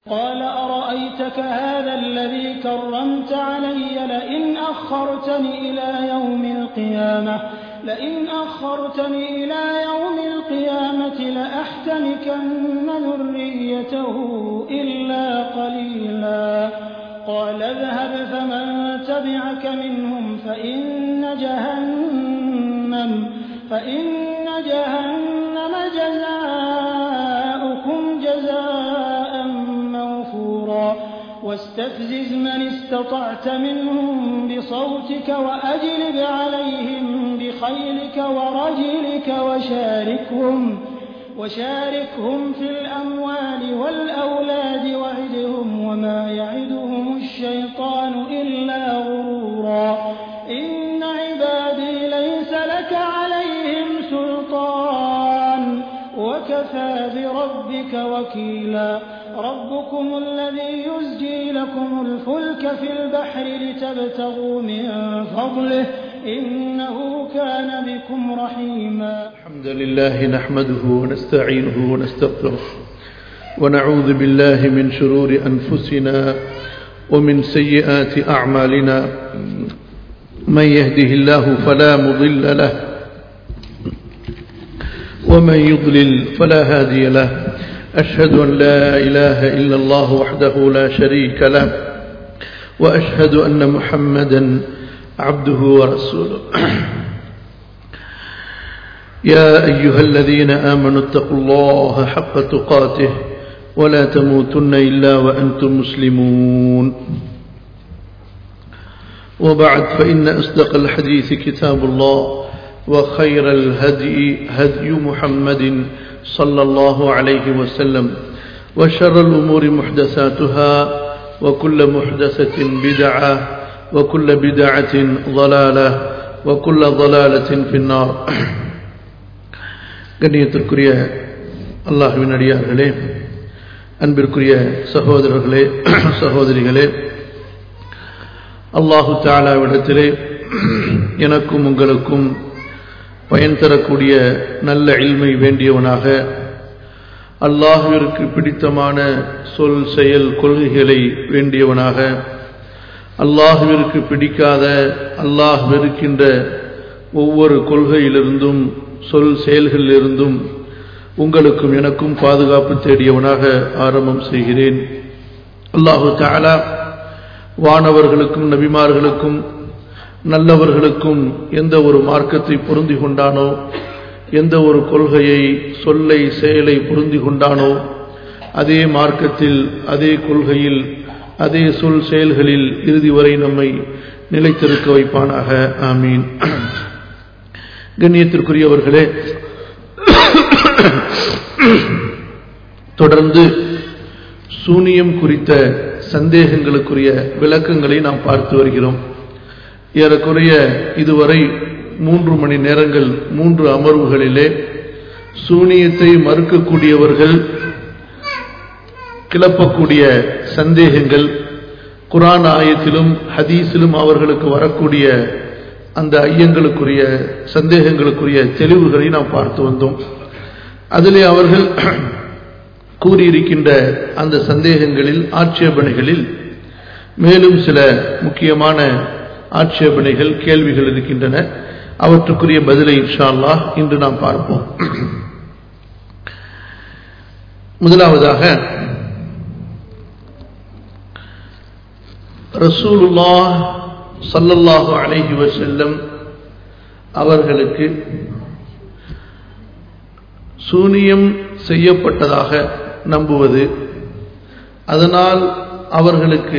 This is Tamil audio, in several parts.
قال أرأيتك هذا الذي كرمت علي لئن أخرتني إلى يوم القيامة لئن أخرتني إلى يوم القيامة لأحتنكن ذريته إلا قليلا قال اذهب فمن تبعك منهم فإن جهنم فإن جهنم جزاؤكم جزاء موفورا واستفزز من استطعت منهم بصوتك وأجلب عليهم بخيلك ورجلك وشاركهم وشاركهم في الأموال والأولاد وعدهم وما يعدهم الشيطان إلا غرورا إن عبادي ليس لك عليهم سلطان وكفى بربك وكيلا ربكم الذي يزجي لكم الفلك في البحر لتبتغوا من فضله إنه كان بكم رحيما الحمد لله نحمده ونستعينه ونستغفره ونعوذ بالله من شرور أنفسنا ومن سيئات أعمالنا من يهده الله فلا مضل له ومن يضلل فلا هادي له أشهد أن لا إله إلا الله وحده لا شريك له وأشهد أن محمدا عبده ورسوله يا أيها الذين آمنوا اتقوا الله حق تقاته ولا تموتن إلا وأنتم مسلمون وبعد فإن أصدق الحديث كتاب الله وخير الهدي هدي محمد صلى الله عليه وسلم وشر الأمور محدثاتها وكل محدثة بدعة وكل بدعة ضلالة وكل ضلالة في النار கண்ணியத்திற்குரிய அல்லாஹுவின் அடியார்களே அன்பிற்குரிய சகோதரர்களே சகோதரிகளே அல்லாஹு தாலாவிடத்திலே எனக்கும் உங்களுக்கும் பயன் தரக்கூடிய நல்ல இல்மை வேண்டியவனாக அல்லாஹுவிற்கு பிடித்தமான சொல் செயல் கொள்கைகளை வேண்டியவனாக அல்லாஹுவிற்கு பிடிக்காத அல்லாஹ் வெறுக்கின்ற ஒவ்வொரு கொள்கையிலிருந்தும் சொல் செயல்களிலிருந்தும் உங்களுக்கும் எனக்கும் பாதுகாப்பு தேடியவனாக ஆரம்பம் செய்கிறேன் அல்லாஹு தாலா வானவர்களுக்கும் நபிமார்களுக்கும் நல்லவர்களுக்கும் எந்த ஒரு மார்க்கத்தை பொருந்தி கொண்டானோ எந்த ஒரு கொள்கையை சொல்லை செயலை பொருந்தி கொண்டானோ அதே மார்க்கத்தில் அதே கொள்கையில் அதே சொல் செயல்களில் இறுதி வரை நம்மை நிலைத்திருக்க வைப்பானாக ஆமீன் கண்ணியத்திற்குரியவர்களே தொடர்ந்து சூனியம் குறித்த சந்தேகங்களுக்குரிய விளக்கங்களை நாம் பார்த்து வருகிறோம் ஏறக்குறைய இதுவரை மூன்று மணி நேரங்கள் மூன்று அமர்வுகளிலே சூனியத்தை மறுக்கக்கூடியவர்கள் கிளப்பக்கூடிய சந்தேகங்கள் குரான் ஆயத்திலும் ஹதீஸிலும் அவர்களுக்கு வரக்கூடிய அந்த ஐயங்களுக்குரிய சந்தேகங்களுக்குரிய தெளிவுகளை நாம் பார்த்து வந்தோம் அதிலே அவர்கள் கூறியிருக்கின்ற அந்த சந்தேகங்களில் ஆட்சேபனைகளில் மேலும் சில முக்கியமான ஆட்சேபனைகள் கேள்விகள் இருக்கின்றன அவற்றுக்குரிய பதிலை இன்ஷா அல்லாஹ் இன்று நாம் பார்ப்போம் முதலாவதாக ரசூலுல்லா சல்லல்லாஹு அலைஹி வசல்லம் அவர்களுக்கு சூனியம் செய்யப்பட்டதாக நம்புவது அதனால் அவர்களுக்கு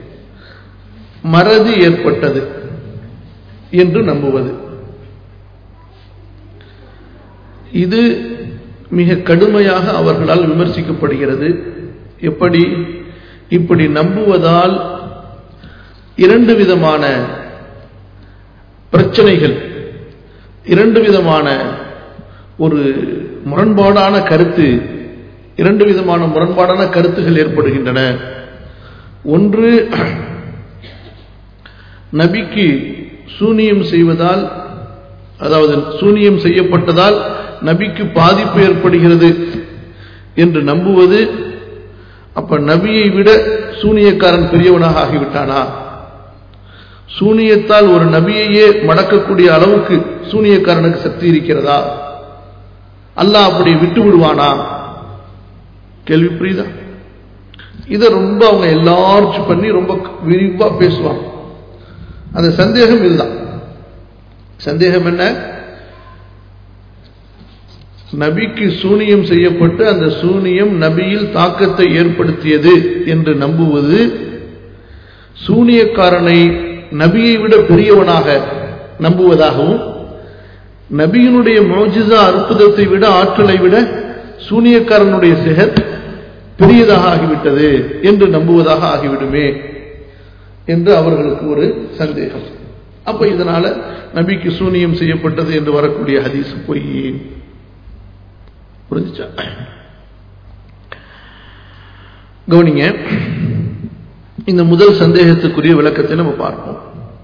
மறதி ஏற்பட்டது என்று நம்புவது இது மிக கடுமையாக அவர்களால் விமர்சிக்கப்படுகிறது எப்படி இப்படி நம்புவதால் இரண்டு விதமான பிரச்சனைகள் இரண்டு விதமான ஒரு முரண்பாடான கருத்து இரண்டு விதமான முரண்பாடான கருத்துகள் ஏற்படுகின்றன ஒன்று நபிக்கு சூனியம் செய்வதால் அதாவது சூனியம் செய்யப்பட்டதால் நபிக்கு பாதிப்பு ஏற்படுகிறது என்று நம்புவது அப்ப நபியை விட சூனியக்காரன் பெரியவனாக ஆகிவிட்டானா சூனியத்தால் ஒரு நபியையே மடக்கக்கூடிய அளவுக்கு சூனியக்காரனுக்கு சக்தி இருக்கிறதா அல்லாஹ் அப்படி விட்டு விடுவானா கேள்வி புரியுதா இதை ரொம்ப அவங்க எல்லார்ச்சும் பண்ணி ரொம்ப விரிவா பேசுவாங்க அந்த சந்தேகம் இதுதான் சந்தேகம் என்ன நபிக்கு சூனியம் செய்யப்பட்டு அந்த சூனியம் நபியில் தாக்கத்தை ஏற்படுத்தியது என்று நம்புவது சூனியக்காரனை நபியை விட பெரியவனாக நம்புவதாகவும் நபியினுடைய மோஜிசா அற்புதத்தை விட ஆற்றலை விட சூனியக்காரனுடைய சிகர் பெரியதாக ஆகிவிட்டது என்று நம்புவதாக ஆகிவிடுமே என்று அவர்களுக்கு ஒரு சந்தேகம் அப்ப இதனால நபிக்கு சூனியம் செய்யப்பட்டது என்று வரக்கூடிய ஹதீஸ் பொய் புரிஞ்சுச்சா கவனிங்க இந்த முதல் சந்தேகத்துக்குரிய விளக்கத்தை நம்ம பார்ப்போம்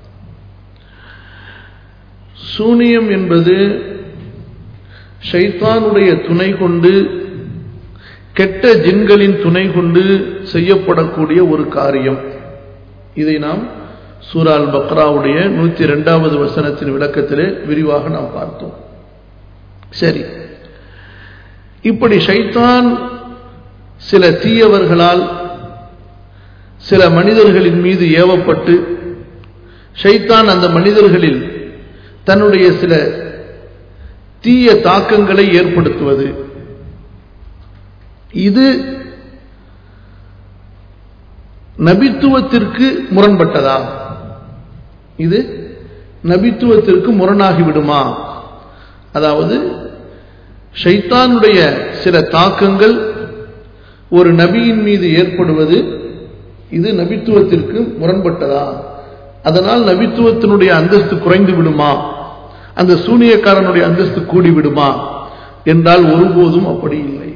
சூனியம் என்பது ஷைத்தானுடைய துணை கொண்டு கெட்ட ஜின்களின் துணை கொண்டு செய்யப்படக்கூடிய ஒரு காரியம் இதை நாம் சூரால் பக்ராவுடைய நூத்தி இரண்டாவது வசனத்தின் விளக்கத்திலே விரிவாக நாம் பார்த்தோம் சரி இப்படி ஷைத்தான் சில தீயவர்களால் சில மனிதர்களின் மீது ஏவப்பட்டு ஷைத்தான் அந்த மனிதர்களில் தன்னுடைய சில தீய தாக்கங்களை ஏற்படுத்துவது இது நபித்துவத்திற்கு முரண்பட்டதா இது நபித்துவத்திற்கு முரணாகிவிடுமா அதாவது ஷைத்தானுடைய சில தாக்கங்கள் ஒரு நபியின் மீது ஏற்படுவது இது நபித்துவத்திற்கு முரண்பட்டதா அதனால் நபித்துவத்தினுடைய அந்தஸ்து குறைந்து விடுமா அந்த சூனியக்காரனுடைய அந்தஸ்து கூடி விடுமா என்றால் ஒருபோதும் அப்படி இல்லை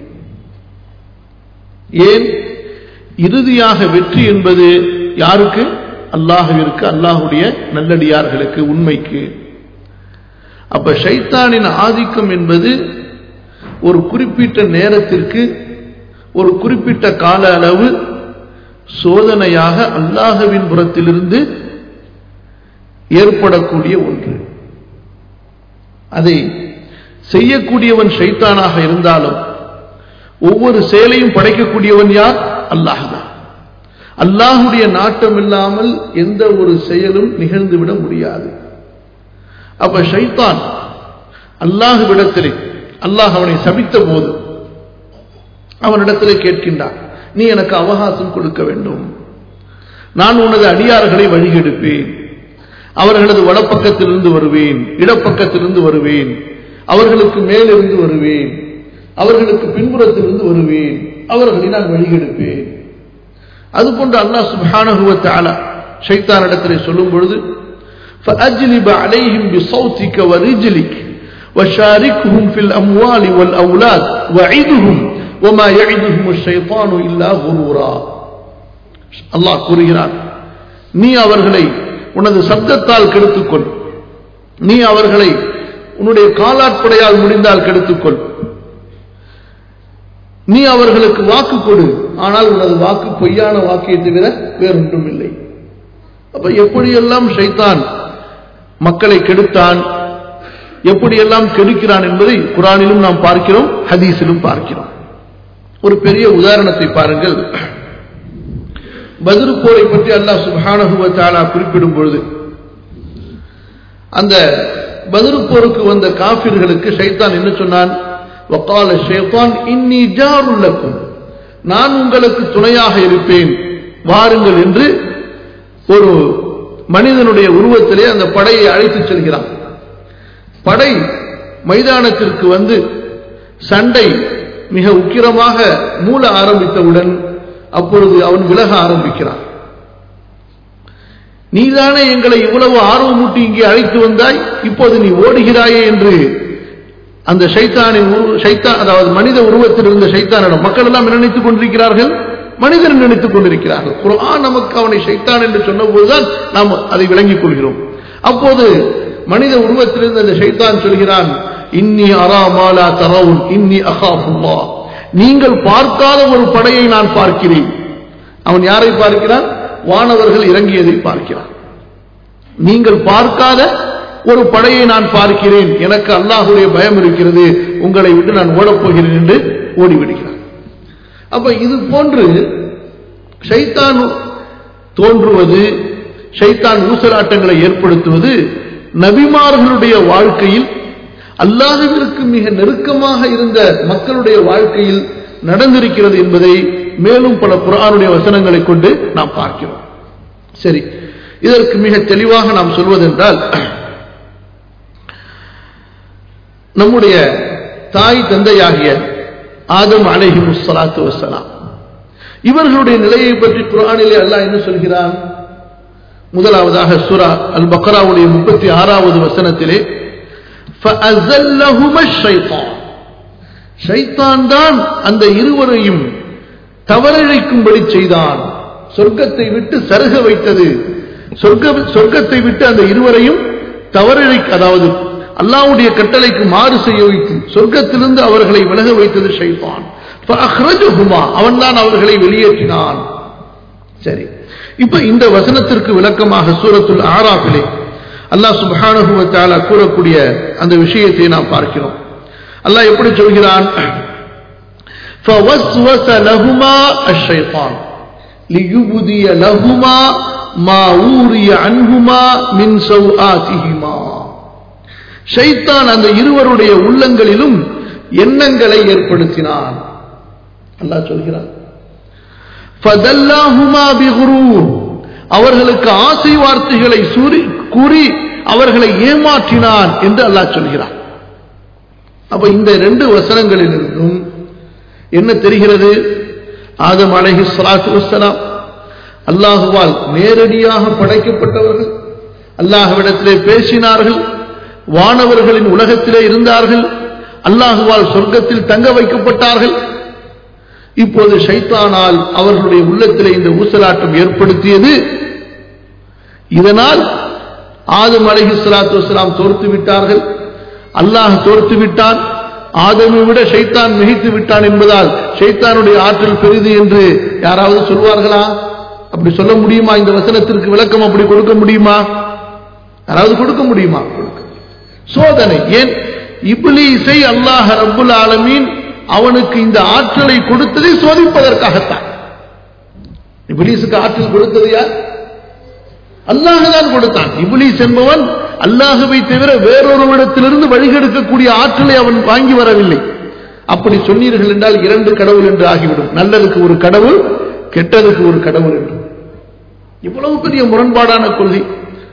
ஏன் இறுதியாக வெற்றி என்பது யாருக்கு அல்லாஹுவிற்கு அல்லாஹுடைய நல்லடியார்களுக்கு உண்மைக்கு அப்ப ஷைத்தானின் ஆதிக்கம் என்பது ஒரு குறிப்பிட்ட நேரத்திற்கு ஒரு குறிப்பிட்ட கால அளவு சோதனையாக அல்லாஹவின் புறத்திலிருந்து ஏற்படக்கூடிய ஒன்று அதை செய்யக்கூடியவன் ஷைத்தானாக இருந்தாலும் ஒவ்வொரு செயலையும் படைக்கக்கூடியவன் யார் அல்லாஹ்தான் அல்லாஹுடைய நாட்டம் இல்லாமல் எந்த ஒரு செயலும் நிகழ்ந்துவிட முடியாது அப்ப ஷைத்தான் அல்லாஹுவிடத்திலே அல்லாஹ் அவனை சபித்த போது அவனிடத்திலே கேட்கின்றான் நீ எனக்கு அவகாசம் கொடுக்க வேண்டும் நான் உனது அடியார்களை வழிகெடுப்பேன் அவர்களது வலப்பக்கத்திலிருந்து வருவேன் இடப்பக்கத்திலிருந்து வருவேன் அவர்களுக்கு மேலிருந்து வருவேன் அவர்களுக்கு பின்புறத்திலிருந்து வருவேன் அவர்களை நான் வழிகெடுப்பேன் அதுபோன்று அல்லாஹ் சுப்ஹானஹு வ தஆலா ஷைத்தானிடத்திலே சொல்லும் பொழுது فأجلب عليهم بصوتك ورجلك وشاركهم في الأموال والأولاد وعدهم وما يعدهم الشيطان إلا غرورا அல்லாஹ் கூறுகிறார் நீ அவர்களை உனது சப்தத்தால் கெடுத்துக்கொள் நீ அவர்களை உன்னுடைய காலாட்படையால் முடிந்தால் கெடுத்துக்கொள் நீ அவர்களுக்கு வாக்கு கொடு ஆனால் உனது வாக்கு பொய்யான வாக்கை தவிர வேறொன்றும் இல்லை அப்ப எப்படியெல்லாம் ஷைத்தான் மக்களை கெடுத்தான் எப்படியெல்லாம் கெடுக்கிறான் என்பதை குரானிலும் நாம் பார்க்கிறோம் ஹதீஸிலும் பார்க்கிறோம் ஒரு பெரிய உதாரணத்தை பாருங்கள் பதிரு போரை பற்றி அல்லாஹ் சுபானகுவ தாலா குறிப்பிடும் பொழுது அந்த பதிரு போருக்கு வந்த காபிர்களுக்கு ஷைத்தான் என்ன சொன்னான் வக்கால ஷேத்தான் இன்னி ஜாருல்லக்கும் நான் உங்களுக்கு துணையாக இருப்பேன் வாருங்கள் என்று ஒரு மனிதனுடைய உருவத்திலே அந்த படையை அழைத்துச் செல்கிறான் படை மைதானத்திற்கு வந்து சண்டை மிக உக்கிரமாக மூல ஆரம்பித்தவுடன் அப்பொழுது அவன் விலக ஆரம்பிக்கிறான் நீதானே எங்களை இவ்வளவு ஆர்வமூட்டி இங்கே அழைத்து வந்தாய் இப்போது நீ ஓடுகிறாயே என்று அந்த சைத்தானின் சைத்தான் அதாவது மனித உருவத்தில் இருந்த சைத்தானிடம் மக்கள் எல்லாம் நினைத்துக் கொண்டிருக்கிறார்கள் மனிதன் நினைத்துக் கொண்டிருக்கிறார்கள் குர்ஆன் நமக்கு அவனை சைத்தான் என்று சொன்னபோதுதான் நாம் அதை விளங்கிக் கொள்கிறோம் அப்போது மனித உருவத்திலிருந்து அந்த சைத்தான் சொல்கிறான் இன்னி அரா மாலா தரவுன் இன்னி அகாஃபுல்லா நீங்கள் பார்க்காத ஒரு படையை நான் பார்க்கிறேன் அவன் யாரை பார்க்கிறான் வானவர்கள் இறங்கியதை பார்க்கிறான் நீங்கள் பார்க்காத ஒரு படையை நான் பார்க்கிறேன் எனக்கு அல்லாஹுடைய பயம் இருக்கிறது உங்களை விட்டு நான் ஓடப் போகிறேன் என்று ஓடிவிடுகிறான் அப்ப இது போன்று ஷைத்தான் தோன்றுவது ஷைத்தான் ஊசலாட்டங்களை ஏற்படுத்துவது நபிமார்களுடைய வாழ்க்கையில் அல்லாஹுவிற்கு மிக நெருக்கமாக இருந்த மக்களுடைய வாழ்க்கையில் நடந்திருக்கிறது என்பதை மேலும் பல குரானுடைய வசனங்களை கொண்டு நாம் பார்க்கிறோம் சரி இதற்கு மிக தெளிவாக நாம் சொல்வதென்றால் நம்முடைய தாய் தந்தையாகிய ஆதம் அலைஹி முஸ்ஸலாத்து வசலாம் இவர்களுடைய நிலையை பற்றி குரானிலே அல்லாஹ் என்ன சொல்கிறான் முதலாவதாக சுரா அல் பக்ராவுடைய முப்பத்தி ஆறாவது வசனத்திலே فَأَزَلَّهُمَا الشَّيْطَانُ ஷைத்தான் தான் அந்த இருவரையும் தவறிழைக்கும்படி செய்தான் சொர்க்கத்தை விட்டு சருக வைத்தது சொர்க்க சொர்க்கத்தை விட்டு அந்த இருவரையும் தவறிழை அதாவது அல்லாவுடைய கட்டளைக்கு மாறு செய்ய வைத்து சொர்க்கத்திலிருந்து அவர்களை விலக வைத்தது ஷைத்தான் அவன் தான் அவர்களை வெளியேற்றினான் சரி இப்ப இந்த வசனத்திற்கு விளக்கமாக சூரத்துல் ஆராஃபிலே அல்லாஹ் சுப்ஹானஹு வ தஆலா கூறக்கூடிய அந்த விஷயத்தை நாம் பார்க்கிறோம் அல்லாஹ் எப்படி சொல்கிறான் فوسوس لهما الشيطان ليبدي لهما ما وري عنهما من سوآتهما ஷைத்தான் அந்த இருவருடைய உள்ளங்களிலும் எண்ணங்களை ஏற்படுத்தினான் அல்லாஹ் சொல்கிறான் فدلاهما بغرور அவர்களுக்கு ஆசை வார்த்தைகளை கூறி அவர்களை ஏமாற்றினான் என்று அல்லாஹ் சொல்கிறான் அப்ப இந்த ரெண்டு வசனங்களிலிருந்தும் என்ன தெரிகிறது ஆதம் அலஹி சலாத்து வசலாம் அல்லாஹுவால் நேரடியாக படைக்கப்பட்டவர்கள் அல்லாஹுவிடத்திலே பேசினார்கள் வானவர்களின் உலகத்திலே இருந்தார்கள் அல்லாஹுவால் சொர்க்கத்தில் தங்க வைக்கப்பட்டார்கள் இப்போது ஷைத்தானால் அவர்களுடைய உள்ளத்திலே இந்த ஊசலாட்டம் ஏற்படுத்தியது இதனால் ஆதம் அலஹி சலாத்து வசலாம் தோர்த்து விட்டார்கள் அல்லாஹ் தோர்த்து விட்டான் ஆதமை விட ஷைத்தான் மிகைத்து விட்டான் என்பதால் ஷைத்தானுடைய ஆற்றல் பெரிது என்று யாராவது சொல்வார்களா அப்படி சொல்ல முடியுமா இந்த வசனத்திற்கு விளக்கம் அப்படி கொடுக்க முடியுமா யாராவது கொடுக்க முடியுமா சோதனை ஏன் இப்லீஸை அல்லாஹ் ரப்புல் ஆலமீன் அவனுக்கு இந்த ஆற்றலை கொடுத்ததை சோதிப்பதற்காகத்தான் இப்லீஸுக்கு ஆற்றல் கொடுத்தது யார் அல்லாஹுதான் கொடுத்தான் இப்லீஸ் என்பவன் அல்லாஹுவை தவிர வேறொருவிடத்திலிருந்து வழிகெடுக்கக்கூடிய ஆற்றலை அவன் வாங்கி வரவில்லை அப்படி சொன்னீர்கள் என்றால் இரண்டு கடவுள் என்று ஆகிவிடும் நல்லதுக்கு ஒரு கடவுள் கெட்டதுக்கு ஒரு கடவுள் என்று இவ்வளவு பெரிய முரண்பாடான கொள்கை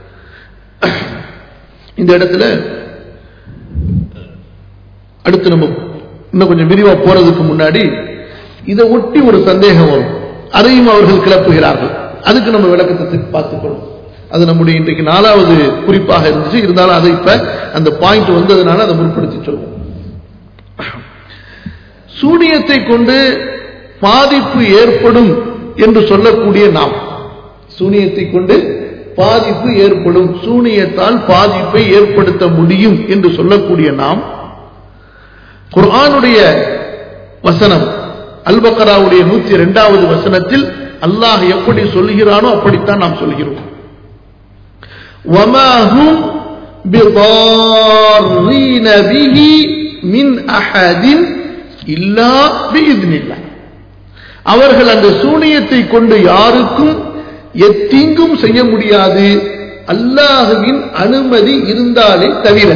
இந்த இடத்துல அடுத்து நம்ம இன்னும் கொஞ்சம் விரிவா போறதுக்கு முன்னாடி இதை ஒட்டி ஒரு சந்தேகம் வரும் அதையும் அவர்கள் கிளப்புகிறார்கள் அதுக்கு நம்ம விளக்கத்தை பார்த்துக்கணும் அது நம்முடைய இன்றைக்கு நாலாவது குறிப்பாக இருந்துச்சு இருந்தாலும் அதை இப்ப அந்த பாயிண்ட் வந்ததுனால அதை முற்படுத்தி சொல்லுவோம் சூனியத்தை கொண்டு பாதிப்பு ஏற்படும் என்று சொல்லக்கூடிய நாம் சூனியத்தை கொண்டு பாதிப்பு ஏற்படும் சூனியத்தால் பாதிப்பை ஏற்படுத்த முடியும் என்று சொல்லக்கூடிய நாம் குர்ஆனுடைய வசனம் அல்பக்கராவுடைய நூத்தி இரண்டாவது வசனத்தில் அல்லாஹ் எப்படி சொல்லுகிறானோ அப்படித்தான் நாம் சொல்கிறோம் وما هم بضارين به من أحد إلا بإذن الله அவர்கள் அந்த சூனியத்தை கொண்டு யாருக்கும் எத்தீங்கும் செய்ய முடியாது அல்லாஹுவின் அனுமதி இருந்தாலே தவிர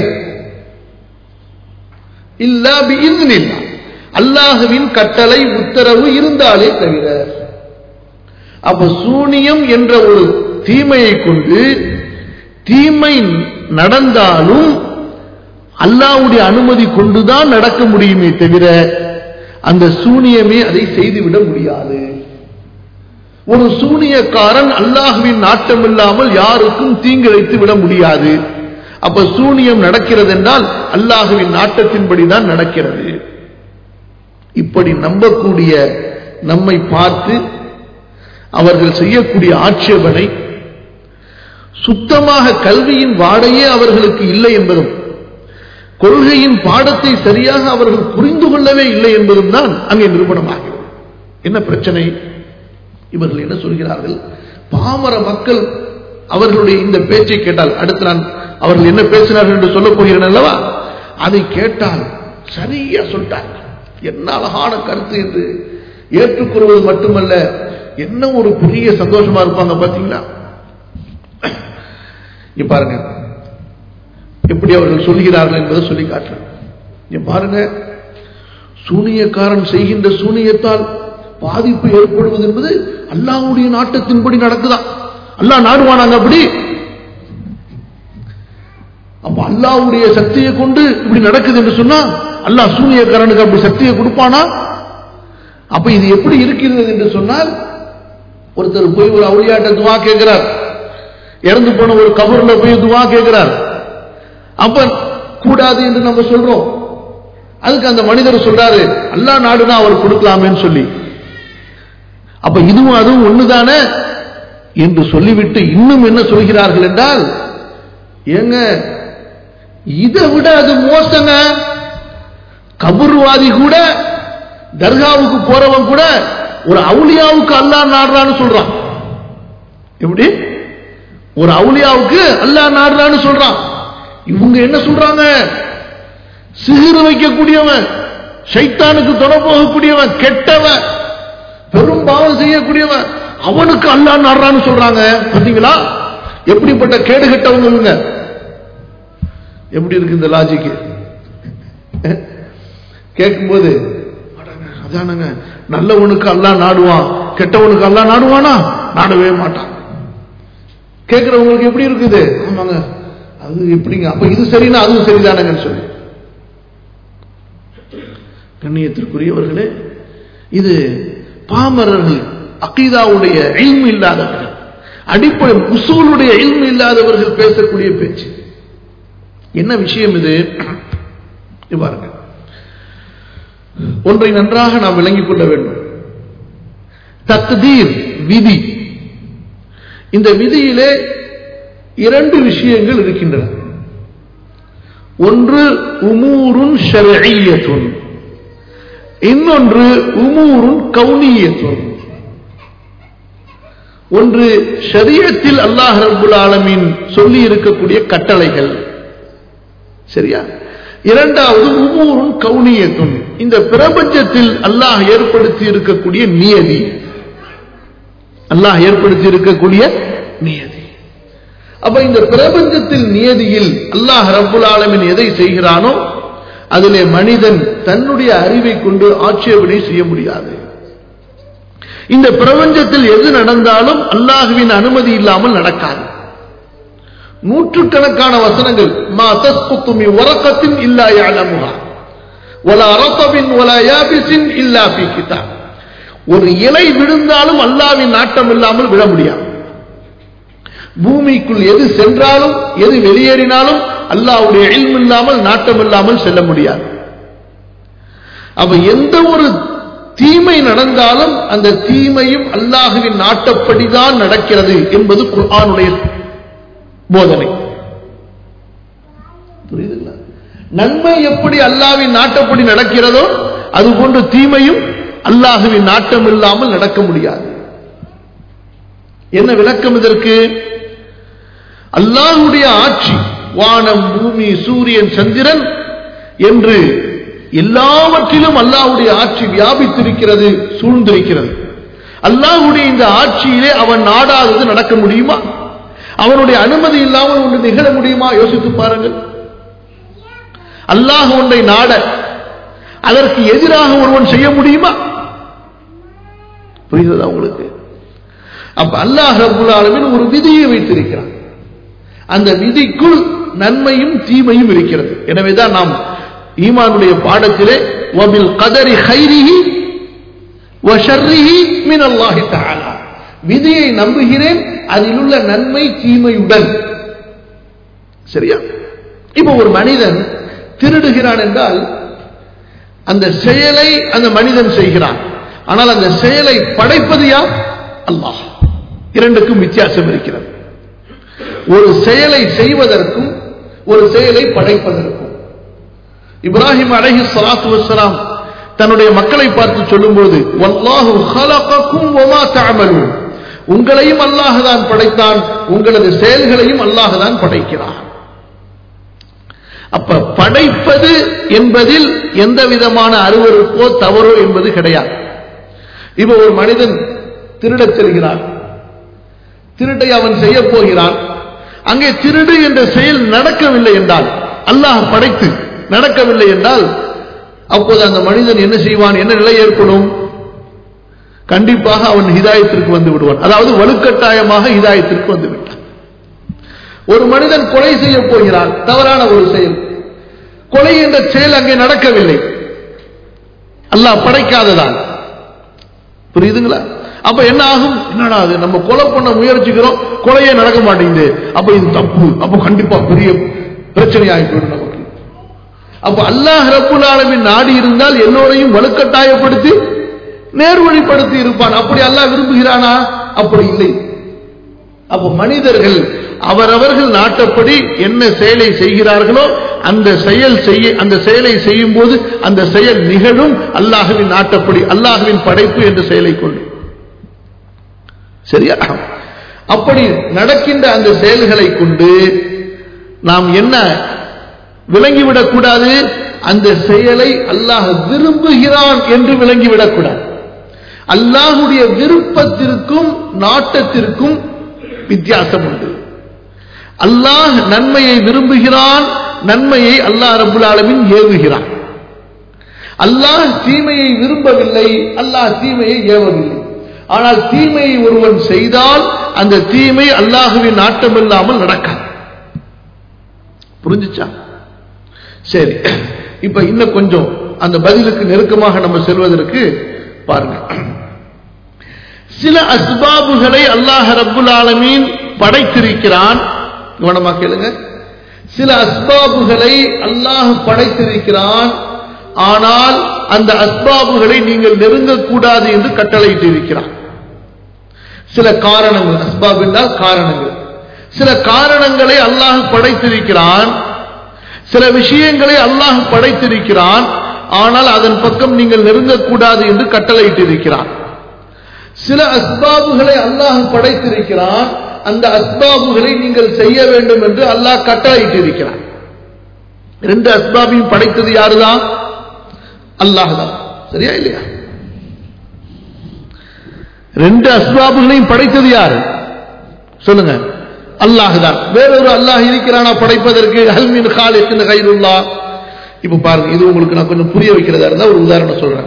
இல்லா பிஇذنில்லா அல்லாஹுவின் கட்டளை உத்தரவு இருந்தாலே தவிர அப்ப சூனியம் என்ற ஒரு தீமையை கொண்டு தீமை நடந்தாலும் அல்லாவுடைய அனுமதி கொண்டுதான் நடக்க முடியுமே தவிர அந்த சூனியமே அதை செய்துவிட முடியாது ஒரு சூனியக்காரன் அல்லாஹுவின் நாட்டம் இல்லாமல் யாருக்கும் தீங்கிழைத்து விட முடியாது அப்ப சூனியம் நடக்கிறது என்றால் அல்லாஹுவின் நாட்டத்தின்படிதான் நடக்கிறது இப்படி நம்பக்கூடிய நம்மை பார்த்து அவர்கள் செய்யக்கூடிய ஆட்சேபனை சுத்தமாக கல்வியின் வாடையே அவர்களுக்கு இல்லை என்பதும் கொள்கையின் பாடத்தை சரியாக அவர்கள் புரிந்து கொள்ளவே இல்லை என்பதும் தான் அங்கே நிரூபணமாகிறது என்ன பிரச்சனை இவர்கள் என்ன சொல்கிறார்கள் பாமர மக்கள் அவர்களுடைய இந்த பேச்சை கேட்டால் அடுத்து நான் அவர்கள் என்ன பேசினார்கள் என்று சொல்லப் போகிறேன் அல்லவா அதை கேட்டால் சரியா சொல்லிட்டார் என்ன அழகான கருத்து என்று ஏற்றுக்கொள்வது மட்டுமல்ல என்ன ஒரு பெரிய சந்தோஷமா இருப்பாங்க பாத்தீங்களா இங்க பாருங்க எப்படி அவர்கள் சொல்கிறார்கள் என்பதை சொல்லி காட்டுறேன் இங்க பாருங்க சூனியக்காரன் செய்கின்ற சூனியத்தால் பாதிப்பு ஏற்படுவது என்பது அல்லாஹ்வுடைய நாட்டத்தின்படி நடக்குதான் அல்லாஹ் நாடுவானாங்க அப்படி அப்ப அல்லாஹ்வுடைய சக்தியை கொண்டு இப்படி நடக்குது என்று சொன்னா அல்லாஹ் சூனியக்காரனுக்கு அப்படி சக்தியை கொடுப்பானா அப்ப இது எப்படி இருக்கிறது என்று சொன்னால் ஒருத்தர் போய் ஒரு அவுளியாட்ட துவா கேட்கிறார் இறந்து போன ஒரு கபர்ல போய் துவா கேட்கிறார் அப்ப கூடாது என்று நம்ம சொல்றோம் அதுக்கு அந்த மனிதர் சொல்றாரு அல்லா நாடுனா அவர் கொடுக்கலாமேன்னு சொல்லி அப்ப இதுவும் அதுவும் ஒண்ணுதானே என்று சொல்லிவிட்டு இன்னும் என்ன சொல்கிறார்கள் என்றால் ஏங்க இதை விட அது மோசங்க கபூர்வாதி கூட தர்காவுக்கு போறவன் கூட ஒரு அவுலியாவுக்கு அல்லாஹ் நாடுறான்னு சொல்றான் எப்படி ஒரு அவுலியாவுக்கு அல்லாஹ் நாடுறான்னு சொல்றான் இவங்க என்ன சொல்றாங்க சிகிறு வைக்கக்கூடியவன் சைத்தானுக்கு தொட போகக்கூடியவன் கெட்டவன் பெரும் பாவம் செய்யக்கூடியவன் அவனுக்கு அல்லா நாடுறான்னு சொல்றாங்க பாத்தீங்களா எப்படிப்பட்ட கேடு கெட்டவங்க இவங்க எப்படி இருக்கு இந்த லாஜிக்கு கேட்கும்போது அடங்க, அதானங்க நல்லவனுக்கு அல்லா நாடுவான் கெட்டவனுக்கு அல்லா நாடுவானா நாடவே மாட்டான் கேட்கிறவங்களுக்கு எப்படி இருக்குது ஆமாங்க அது எப்படிங்க அப்ப இது சரின்னா அதுவும் சரிதானங்கன்னு சொல்லி கண்ணியத்திற்குரியவர்களே இது பாமரர்கள் அகீதாவுடைய இல்மு இல்லாதவர்கள் அடிப்படை உசூலுடைய இல்மு இல்லாதவர்கள் பேசக்கூடிய பேச்சு என்ன விஷயம் இது இது பாருங்க ஒன்றை நன்றாக நாம் விளங்கிக் கொள்ள வேண்டும் தக்தீர் விதி இந்த விதியிலே இரண்டு விஷயங்கள் இருக்கின்றன ஒன்று உமூருன் ஷரஈயத்துன் இன்னொன்று உமூருன் கவுனியத்துன் ஒன்று ஷரியத்தில் அல்லாஹ் ரப்புல் ஆலமீன் சொல்லி இருக்கக்கூடிய கட்டளைகள் சரியா இரண்டாவது உமூருன் கவுனியத்துன் இந்த பிரபஞ்சத்தில் அல்லாஹ் ஏற்படுத்தி இருக்கக்கூடிய நியதி அல்லாஹ் ஏற்படுத்தி இருக்கக்கூடிய நியதி அப்ப இந்த பிரபஞ்சத்தில் நியதியில் அல்லாஹ் ரப்புல் ஆலமின் எதை செய்கிறானோ அதிலே மனிதன் தன்னுடைய அறிவை கொண்டு ஆட்சேபனை செய்ய முடியாது இந்த பிரபஞ்சத்தில் எது நடந்தாலும் அல்லாஹுவின் அனுமதி இல்லாமல் நடக்காது நூற்றுக்கணக்கான வசனங்கள் மா தஸ்குத்து மின் வரக்கத்தின் இல்லா யஅலமுஹா வலா ரத்தபின் வலா யாபிசின் இல்லா ஃபீ கிதாப் ஒரு இலை விழுந்தாலும் அல்லாஹ்வின் நாட்டம் இல்லாமல் விழ முடியாது பூமிக்குள் எது சென்றாலும் எது வெளியேறினாலும் அல்லாஹ்வுடைய இல்மு இல்லாமல் நாட்டம் இல்லாமல் செல்ல முடியாது அப்ப எந்த ஒரு தீமை நடந்தாலும் அந்த தீமையும் அல்லாஹுவின் நாட்டப்படிதான் நடக்கிறது என்பது குர்ஆனுடைய போதனை புரியுதுங்களா நன்மை எப்படி அல்லாஹ்வின் நாட்டப்படி நடக்கிறதோ அதுபோன்று தீமையும் அல்லாஹுவின் நாட்டம் இல்லாமல் நடக்க முடியாது என்ன விளக்கம் இதற்கு அல்லாஹுடைய ஆட்சி வானம் பூமி சூரியன் சந்திரன் என்று எல்லாவற்றிலும் அல்லாஹுடைய ஆட்சி வியாபித்திருக்கிறது சூழ்ந்திருக்கிறது அல்லாஹுடைய இந்த ஆட்சியிலே அவன் நாடாதது நடக்க முடியுமா அவனுடைய அனுமதி இல்லாமல் ஒன்று நிகழ முடியுமா யோசித்து பாருங்கள் அல்லாஹ் ஒன்றை நாட அதற்கு எதிராக ஒருவன் செய்ய முடியுமா புரிகிறதா உங்களுக்கு அப்ப அல்லாஹ் ரபுல் ஆலமின் ஒரு விதியை வைத்திருக்கிறான் அந்த விதிக்குள் நன்மையும் தீமையும் இருக்கிறது எனவேதான் நாம் ஈமானுடைய பாடத்திலே வபில் கதரி ஹைரிஹி வஷர்ரிஹி மின் அல்லாஹி தஆலா விதியை நம்புகிறேன் அதில் உள்ள நன்மை தீமையுடன் சரியா இப்போ ஒரு மனிதன் திருடுகிறான் என்றால் அந்த செயலை அந்த மனிதன் செய்கிறான் ஆனால் அந்த செயலை படைப்பது யார் அல்லாஹ் இரண்டுக்கும் வித்தியாசம் இருக்கிறது ஒரு செயலை செய்வதற்கும் ஒரு செயலை படைப்பதற்கும் இப்ராஹிம் அலைஹி ஸலாத்து வஸ்ஸலாம் தன்னுடைய மக்களை பார்த்து சொல்லும்போது வல்லாஹு ஹலகக்கும் வமா தஅமலூன் உங்களையும் அல்லாஹ் தான் படைத்தான் உங்களது செயல்களையும் அல்லாஹ் தான் படைக்கிறான் அப்ப படைப்பது என்பதில் எந்த விதமான அருவருப்போ தவறோ என்பது கிடையாது இப்ப ஒரு மனிதன் திருடச் செல்கிறான் திருட்டை அவன் செய்ய போகிறான் அங்கே திருடு என்ற செயல் நடக்கவில்லை என்றால் அல்லாஹ் படைத்து நடக்கவில்லை என்றால் அப்போது அந்த மனிதன் என்ன செய்வான் என்ன நிலை ஏற்படும் கண்டிப்பாக அவன் ஹிதாயத்திற்கு வந்து விடுவான் அதாவது வலுக்கட்டாயமாக ஹிதாயத்திற்கு வந்து விட்டான் ஒரு மனிதன் கொலை செய்ய போகிறான் தவறான ஒரு செயல் கொலை என்ற செயல் அங்கே நடக்கவில்லை அல்லாஹ் படைக்காததான் புரியுதுங்களா அப்ப என்ன ஆகும் என்னடா அது நம்ம கொலை பண்ண முயற்சிக்கிறோம் கொலையே நடக்க மாட்டேங்குது அப்ப இது தப்பு அப்ப கண்டிப்பா பெரிய பிரச்சனை ஆகி போயிடும் நமக்கு அப்ப அல்லாஹ் ரப்புல் ஆலமின் நாடி இருந்தால் எல்லோரையும் வலுக்கட்டாயப்படுத்தி நேர்வழிப்படுத்தி இருப்பான் அப்படி அல்லாஹ் விரும்புகிறானா அப்படி இல்லை அப்ப மனிதர்கள் அவரவர்கள் நாட்டப்படி என்ன செயலை செய்கிறார்களோ அந்த செயல் செய்ய அந்த செயலை செய்யும் போது அந்த செயல் நிகழும் அல்லாஹுவின் நாட்டப்படி அல்லாஹுவின் படைப்பு என்ற செயலை கொண்டு சரியா அப்படி நடக்கின்ற அந்த செயல்களை கொண்டு நாம் என்ன விளங்கிவிடக் கூடாது அந்த செயலை அல்லாஹ் விரும்புகிறான் என்று விளங்கிவிடக் கூடாது அல்லாஹுடைய விருப்பத்திற்கும் நாட்டத்திற்கும் வித்தியாசம் உண்டு அல்லாஹ் நன்மையை விரும்புகிறான் நன்மையை அல்லாஹ் ரபுல் ஆலமின் ஏவுகிறான் அல்லாஹ் தீமையை விரும்பவில்லை அல்லாஹ் தீமையை ஏவவில்லை ஆனால் தீமையை ஒருவன் செய்தால் அந்த தீமை அல்லாஹுவின் நாட்டம் இல்லாமல் நடக்காது புரிஞ்சுச்சா சரி இப்ப இன்னும் கொஞ்சம் அந்த பதிலுக்கு நெருக்கமாக நம்ம செல்வதற்கு பாருங்க சில அஸ்பாபுகளை அல்லாஹ் ரப்புல் ஆலமீன் படைத்திருக்கிறான் கவனமா கேளுங்க சில அஸ்பாபுகளை அல்லாஹ் படைத்திருக்கிறான் ஆனால் அந்த அஸ்பாபுகளை நீங்கள் நெருங்கக்கூடாது என்று கட்டளையிட்டு இருக்கிறான் சில காரணங்கள் அஸ்பாப் என்றால் காரணங்கள் சில காரணங்களை அல்லாஹ் படைத்திருக்கிறான் சில விஷயங்களை அல்லாஹ் படைத்திருக்கிறான் ஆனால் அதன் பக்கம் நீங்கள் நெருங்கக்கூடாது என்று கட்டளையிட்டு இருக்கிறான் சில அஸ்பாபுகளை அல்லாஹ் படைத்திருக்கிறான் அந்த அஸ்பாபுகளை நீங்கள் செய்ய வேண்டும் என்று அல்லாஹ் கட்டளையிட்டு இருக்கிறான் ரெண்டு அஸ்பாபையும் படைத்தது யாருதான் அல்லாஹ் தான் சரியா இல்லையா ரெண்டு அஸ்பாபுகளையும் படைத்தது யாரு சொல்லுங்க அல்லாஹ் தான் வேறொரு அல்லாஹ் இருக்கிறானா படைப்பதற்கு ஹல்மின் காலித்தின் கைருல்லா இப்ப பாருங்க இது உங்களுக்கு நான் கொஞ்சம் புரிய வைக்கிறதா இருந்தா ஒரு உதாரணம் சொல்றேன்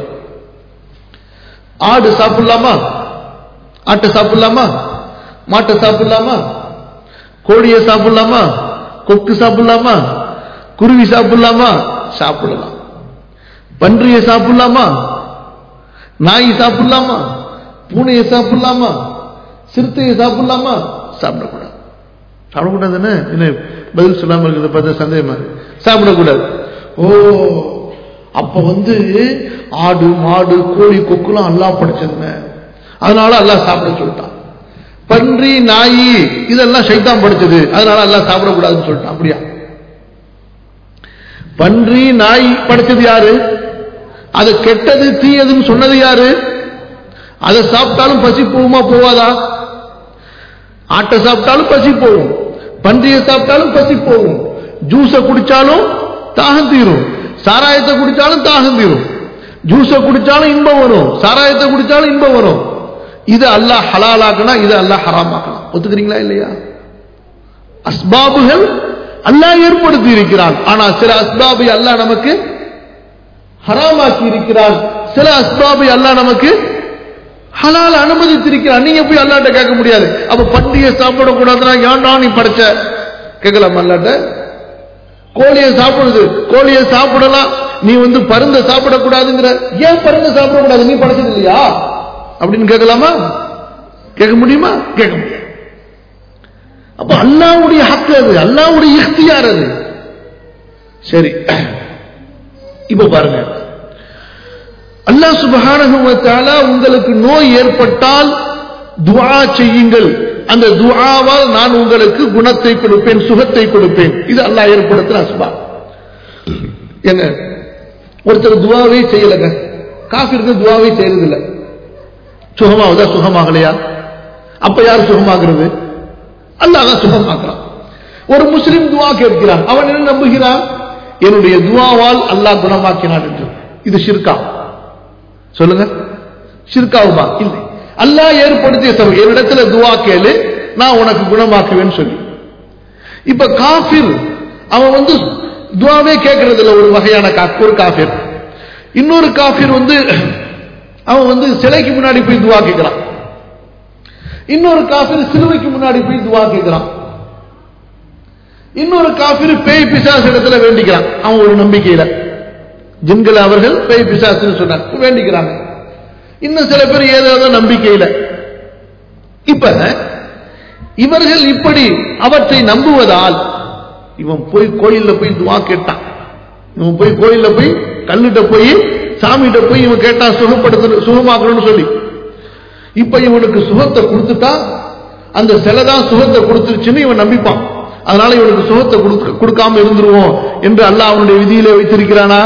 ஆடு சாப்பிடலாமா ஆட்டை சாப்பிடலாமா மாட்டை சாப்பிடலாமா கோழியை சாப்பிடலாமா கொக்கு சாப்பிடலாமா குருவி சாப்பிடலாமா சாப்பிடலாம் பன்றியை சாப்பிடலாமா நாய் சாப்பிடலாமா பூனையை சாப்பிடலாமா சிறுத்தையை சாப்பிடலாமா சாப்பிடக்கூடாது சாப்பிடக்கூடாதுன்னு என்ன பதில் சொல்லாம இருக்கிறத பார்த்தா சந்தேகமா சாப்பிடக்கூடாது ஓ அப்ப வந்து ஆடு மாடு கோழி கொக்குலாம் அல்லா படைச்சதுங்க அதனால அல்லாஹ் சாப்பிட சொல்லிட்டான் பன்றி நாய் இதெல்லாம் சைத்தான் படைச்சது அதனால அல்லாஹ் சாப்பிடக்கூடாதுன்னு சொல்லிட்டான் அப்படியா பன்றி நாய் படைச்சது யாரு அது கெட்டது தீயதுன்னு சொன்னது யாரு அதை சாப்பிட்டாலும் பசி போகுமா போவாதா ஆட்டை சாப்பிட்டாலும் பசி போகும் பன்றியை சாப்பிட்டாலும் பசி போகும் ஜூஸை குடிச்சாலும் தாகம் தீரும் சாராயத்தை குடிச்சாலும் தாகம் தீரும் ஜூஸை குடிச்சாலும் இன்பம் வரும் சாராயத்தை குடிச்சாலும் இன்பம் வரும் இது அல்லாஹ் ஹலாலாக்கணும் இது அல்லாஹ் ஹராமாக்கலாம் ஒத்துக்கிறீங்களா இல்லையா அஸ்பாபுகள் அல்லாஹ் ஏற்படுத்தி இருக்கிறான் ஆனா சில அஸ்பாபை அல்லாஹ் நமக்கு ஹராமாக்கி இருக்கிறான் சில அஸ்பாபை அல்லாஹ் நமக்கு ஹலால் அனுமதித்திருக்கிறான் நீங்க போய் அல்லாட்ட கேட்க முடியாது அப்ப பண்டிகை சாப்பிடக்கூடாதுன்னா ஏன்டா நீ படைச்ச கேட்கலாம் அல்லாட்ட கோழியை சாப்பிடுது கோழியை சாப்பிடலாம் நீ வந்து பருந்த சாப்பிடக்கூடாதுங்கிற ஏன் பருந்த சாப்பிடக்கூடாது நீ படைச்சது இல்லையா அப்படின்னு கேட்கலாமா கேட்க முடியுமா கேட்க முடியாது அப்ப அல்லாவுடைய ஹக்கு அது அல்லாவுடைய இஃப்தியார் அது சரி இப்ப பாருங்க அல்லாஹ் சுபஹானஹு வ தஆலா உங்களுக்கு நோய் ஏற்பட்டால் துஆ செய்யுங்கள் அந்த துஆவால் நான் உங்களுக்கு குணத்தை கொடுப்பேன் சுகத்தை கொடுப்பேன் இது அல்லாஹ் ஏற்படுத்தின அஸ்பாப் எங்க ஒருத்தர் துவாவே செய்யலங்க காஃபிருக்கு துவாவே செய்யறது இல்ல சுகமாவதா சுகமாகலையா அப்ப யார் சுகமாகிறது அல்லாஹ் தான் சுகமாக்குறான் ஒரு முஸ்லிம் துவா கேட்கிறான் அவன் என்ன நம்புகிறான் என்னுடைய துவாவால் அல்லாஹ் குணமாக்கினான் என்று இது ஷிர்கா சொல்லுங்க ஷிர்காவுமா இல்லை அல்லாஹ் ஏற்படுத்திய சபை என்னிடத்துல துவா கேளு நான் உனக்கு குணமாக்குவேன்னு சொல்லி இப்ப காஃபிர் அவன் வந்து துவாவே கேட்கறது இல்ல ஒரு வகையான கா- ஒரு காஃபிர் இன்னொரு காஃபிர் வந்து அவன் வந்து சிலைக்கு முன்னாடி போய் துவா கேட்கிறான் இன்னொரு காஃபிர் சிலுவைக்கு முன்னாடி போய் துவா கேட்கிறான் இன்னொரு காஃபிர் பேய் பிசாசு இடத்துல வேண்டிக்கிறான் அவன் ஒரு நம்பிக்கையில ஜின்கள் அவர்கள் பேய் பிசாசுன்னு சொன்னாங்க வேண்டிக்கிறாங்க இன்னும் சில பேர் ஏதோ நம்பிக்கையில இப்ப இவர்கள் இப்படி அவற்றை நம்புவதால் இவன் போய் கோயில்ல போய் துவா கேட்டான் இவன் போய் கோயில்ல போய் கல்லுட்ட போய் சாமிகிட்ட போய் இவன் கேட்டான் சுகப்படுத்த சுகமாக்கணும்னு சொல்லி இப்ப இவனுக்கு சுகத்தை கொடுத்துட்டா அந்த சிலை தான் சுகத்தை கொடுத்துருச்சுன்னு இவன் நம்பிப்பான் அதனால இவனுக்கு சுகத்தை கொடுக்க- கொடுக்காம இருந்துருவோம் என்று அல்லாஹ் அவனுடைய விதியிலே வைத்திருக்கிறானா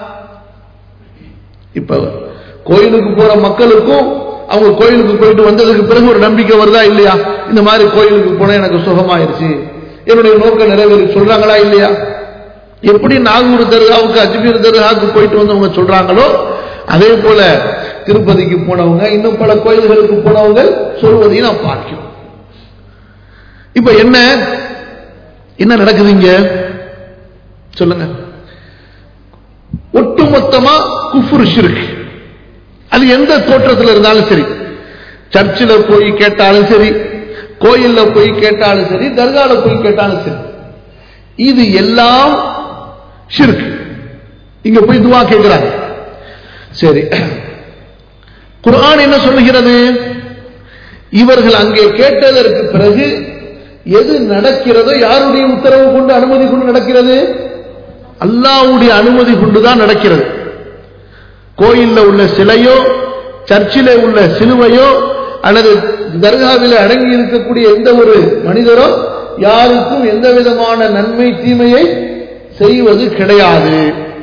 இப்ப கோயிலுக்கு போற மக்களுக்கும் அவங்க கோயிலுக்கு போயிட்டு வந்ததுக்கு பிறகு ஒரு நம்பிக்கை வருதா இல்லையா இந்த மாதிரி கோயிலுக்கு போனா எனக்கு சுகமாயிருச்சு என்னுடைய நோக்கம் நிறைவேறி சொல்றாங்களா இல்லையா எப்படி நாகூர் தர்காவுக்கு அஜ்மீர் தர்காவுக்கு போயிட்டு வந்தவங்க சொல்றாங்களோ அதே போல திருப்பதிக்கு போனவங்க இன்னும் பல கோயில்களுக்கு போனவங்க சொல்வதையும் நான் பார்க்கிறோம் இப்ப என்ன என்ன நடக்குது இங்க சொல்லுங்க ஒட்டுமொத்தமா குஃபுர் ஷிர்க் அது எந்த தோற்றத்தில் இருந்தாலும் சரி சர்ச்சில் போய் கேட்டாலும் சரி கோயில்ல போய் கேட்டாலும் சரி தர்கால போய் கேட்டாலும் சரி இது எல்லாம் ஷிர்க் இங்க போய் துவா கேட்கிறாங்க சரி குர்ஆன் என்ன சொல்லுகிறது இவர்கள் அங்கே கேட்டதற்கு பிறகு எது நடக்கிறதோ யாருடைய உத்தரவு கொண்டு அனுமதி கொண்டு நடக்கிறது அல்லாஹ்வுடைய அனுமதி கொண்டுதான் நடக்கிறது கோயில்ல உள்ள சிலையோ சர்ச்சிலே உள்ள சிலுவையோ அல்லது தர்காவில் அடங்கி இருக்கக்கூடிய எந்த ஒரு மனிதரோ யாருக்கும் எந்த விதமான நன்மை தீமையை செய்வது கிடையாது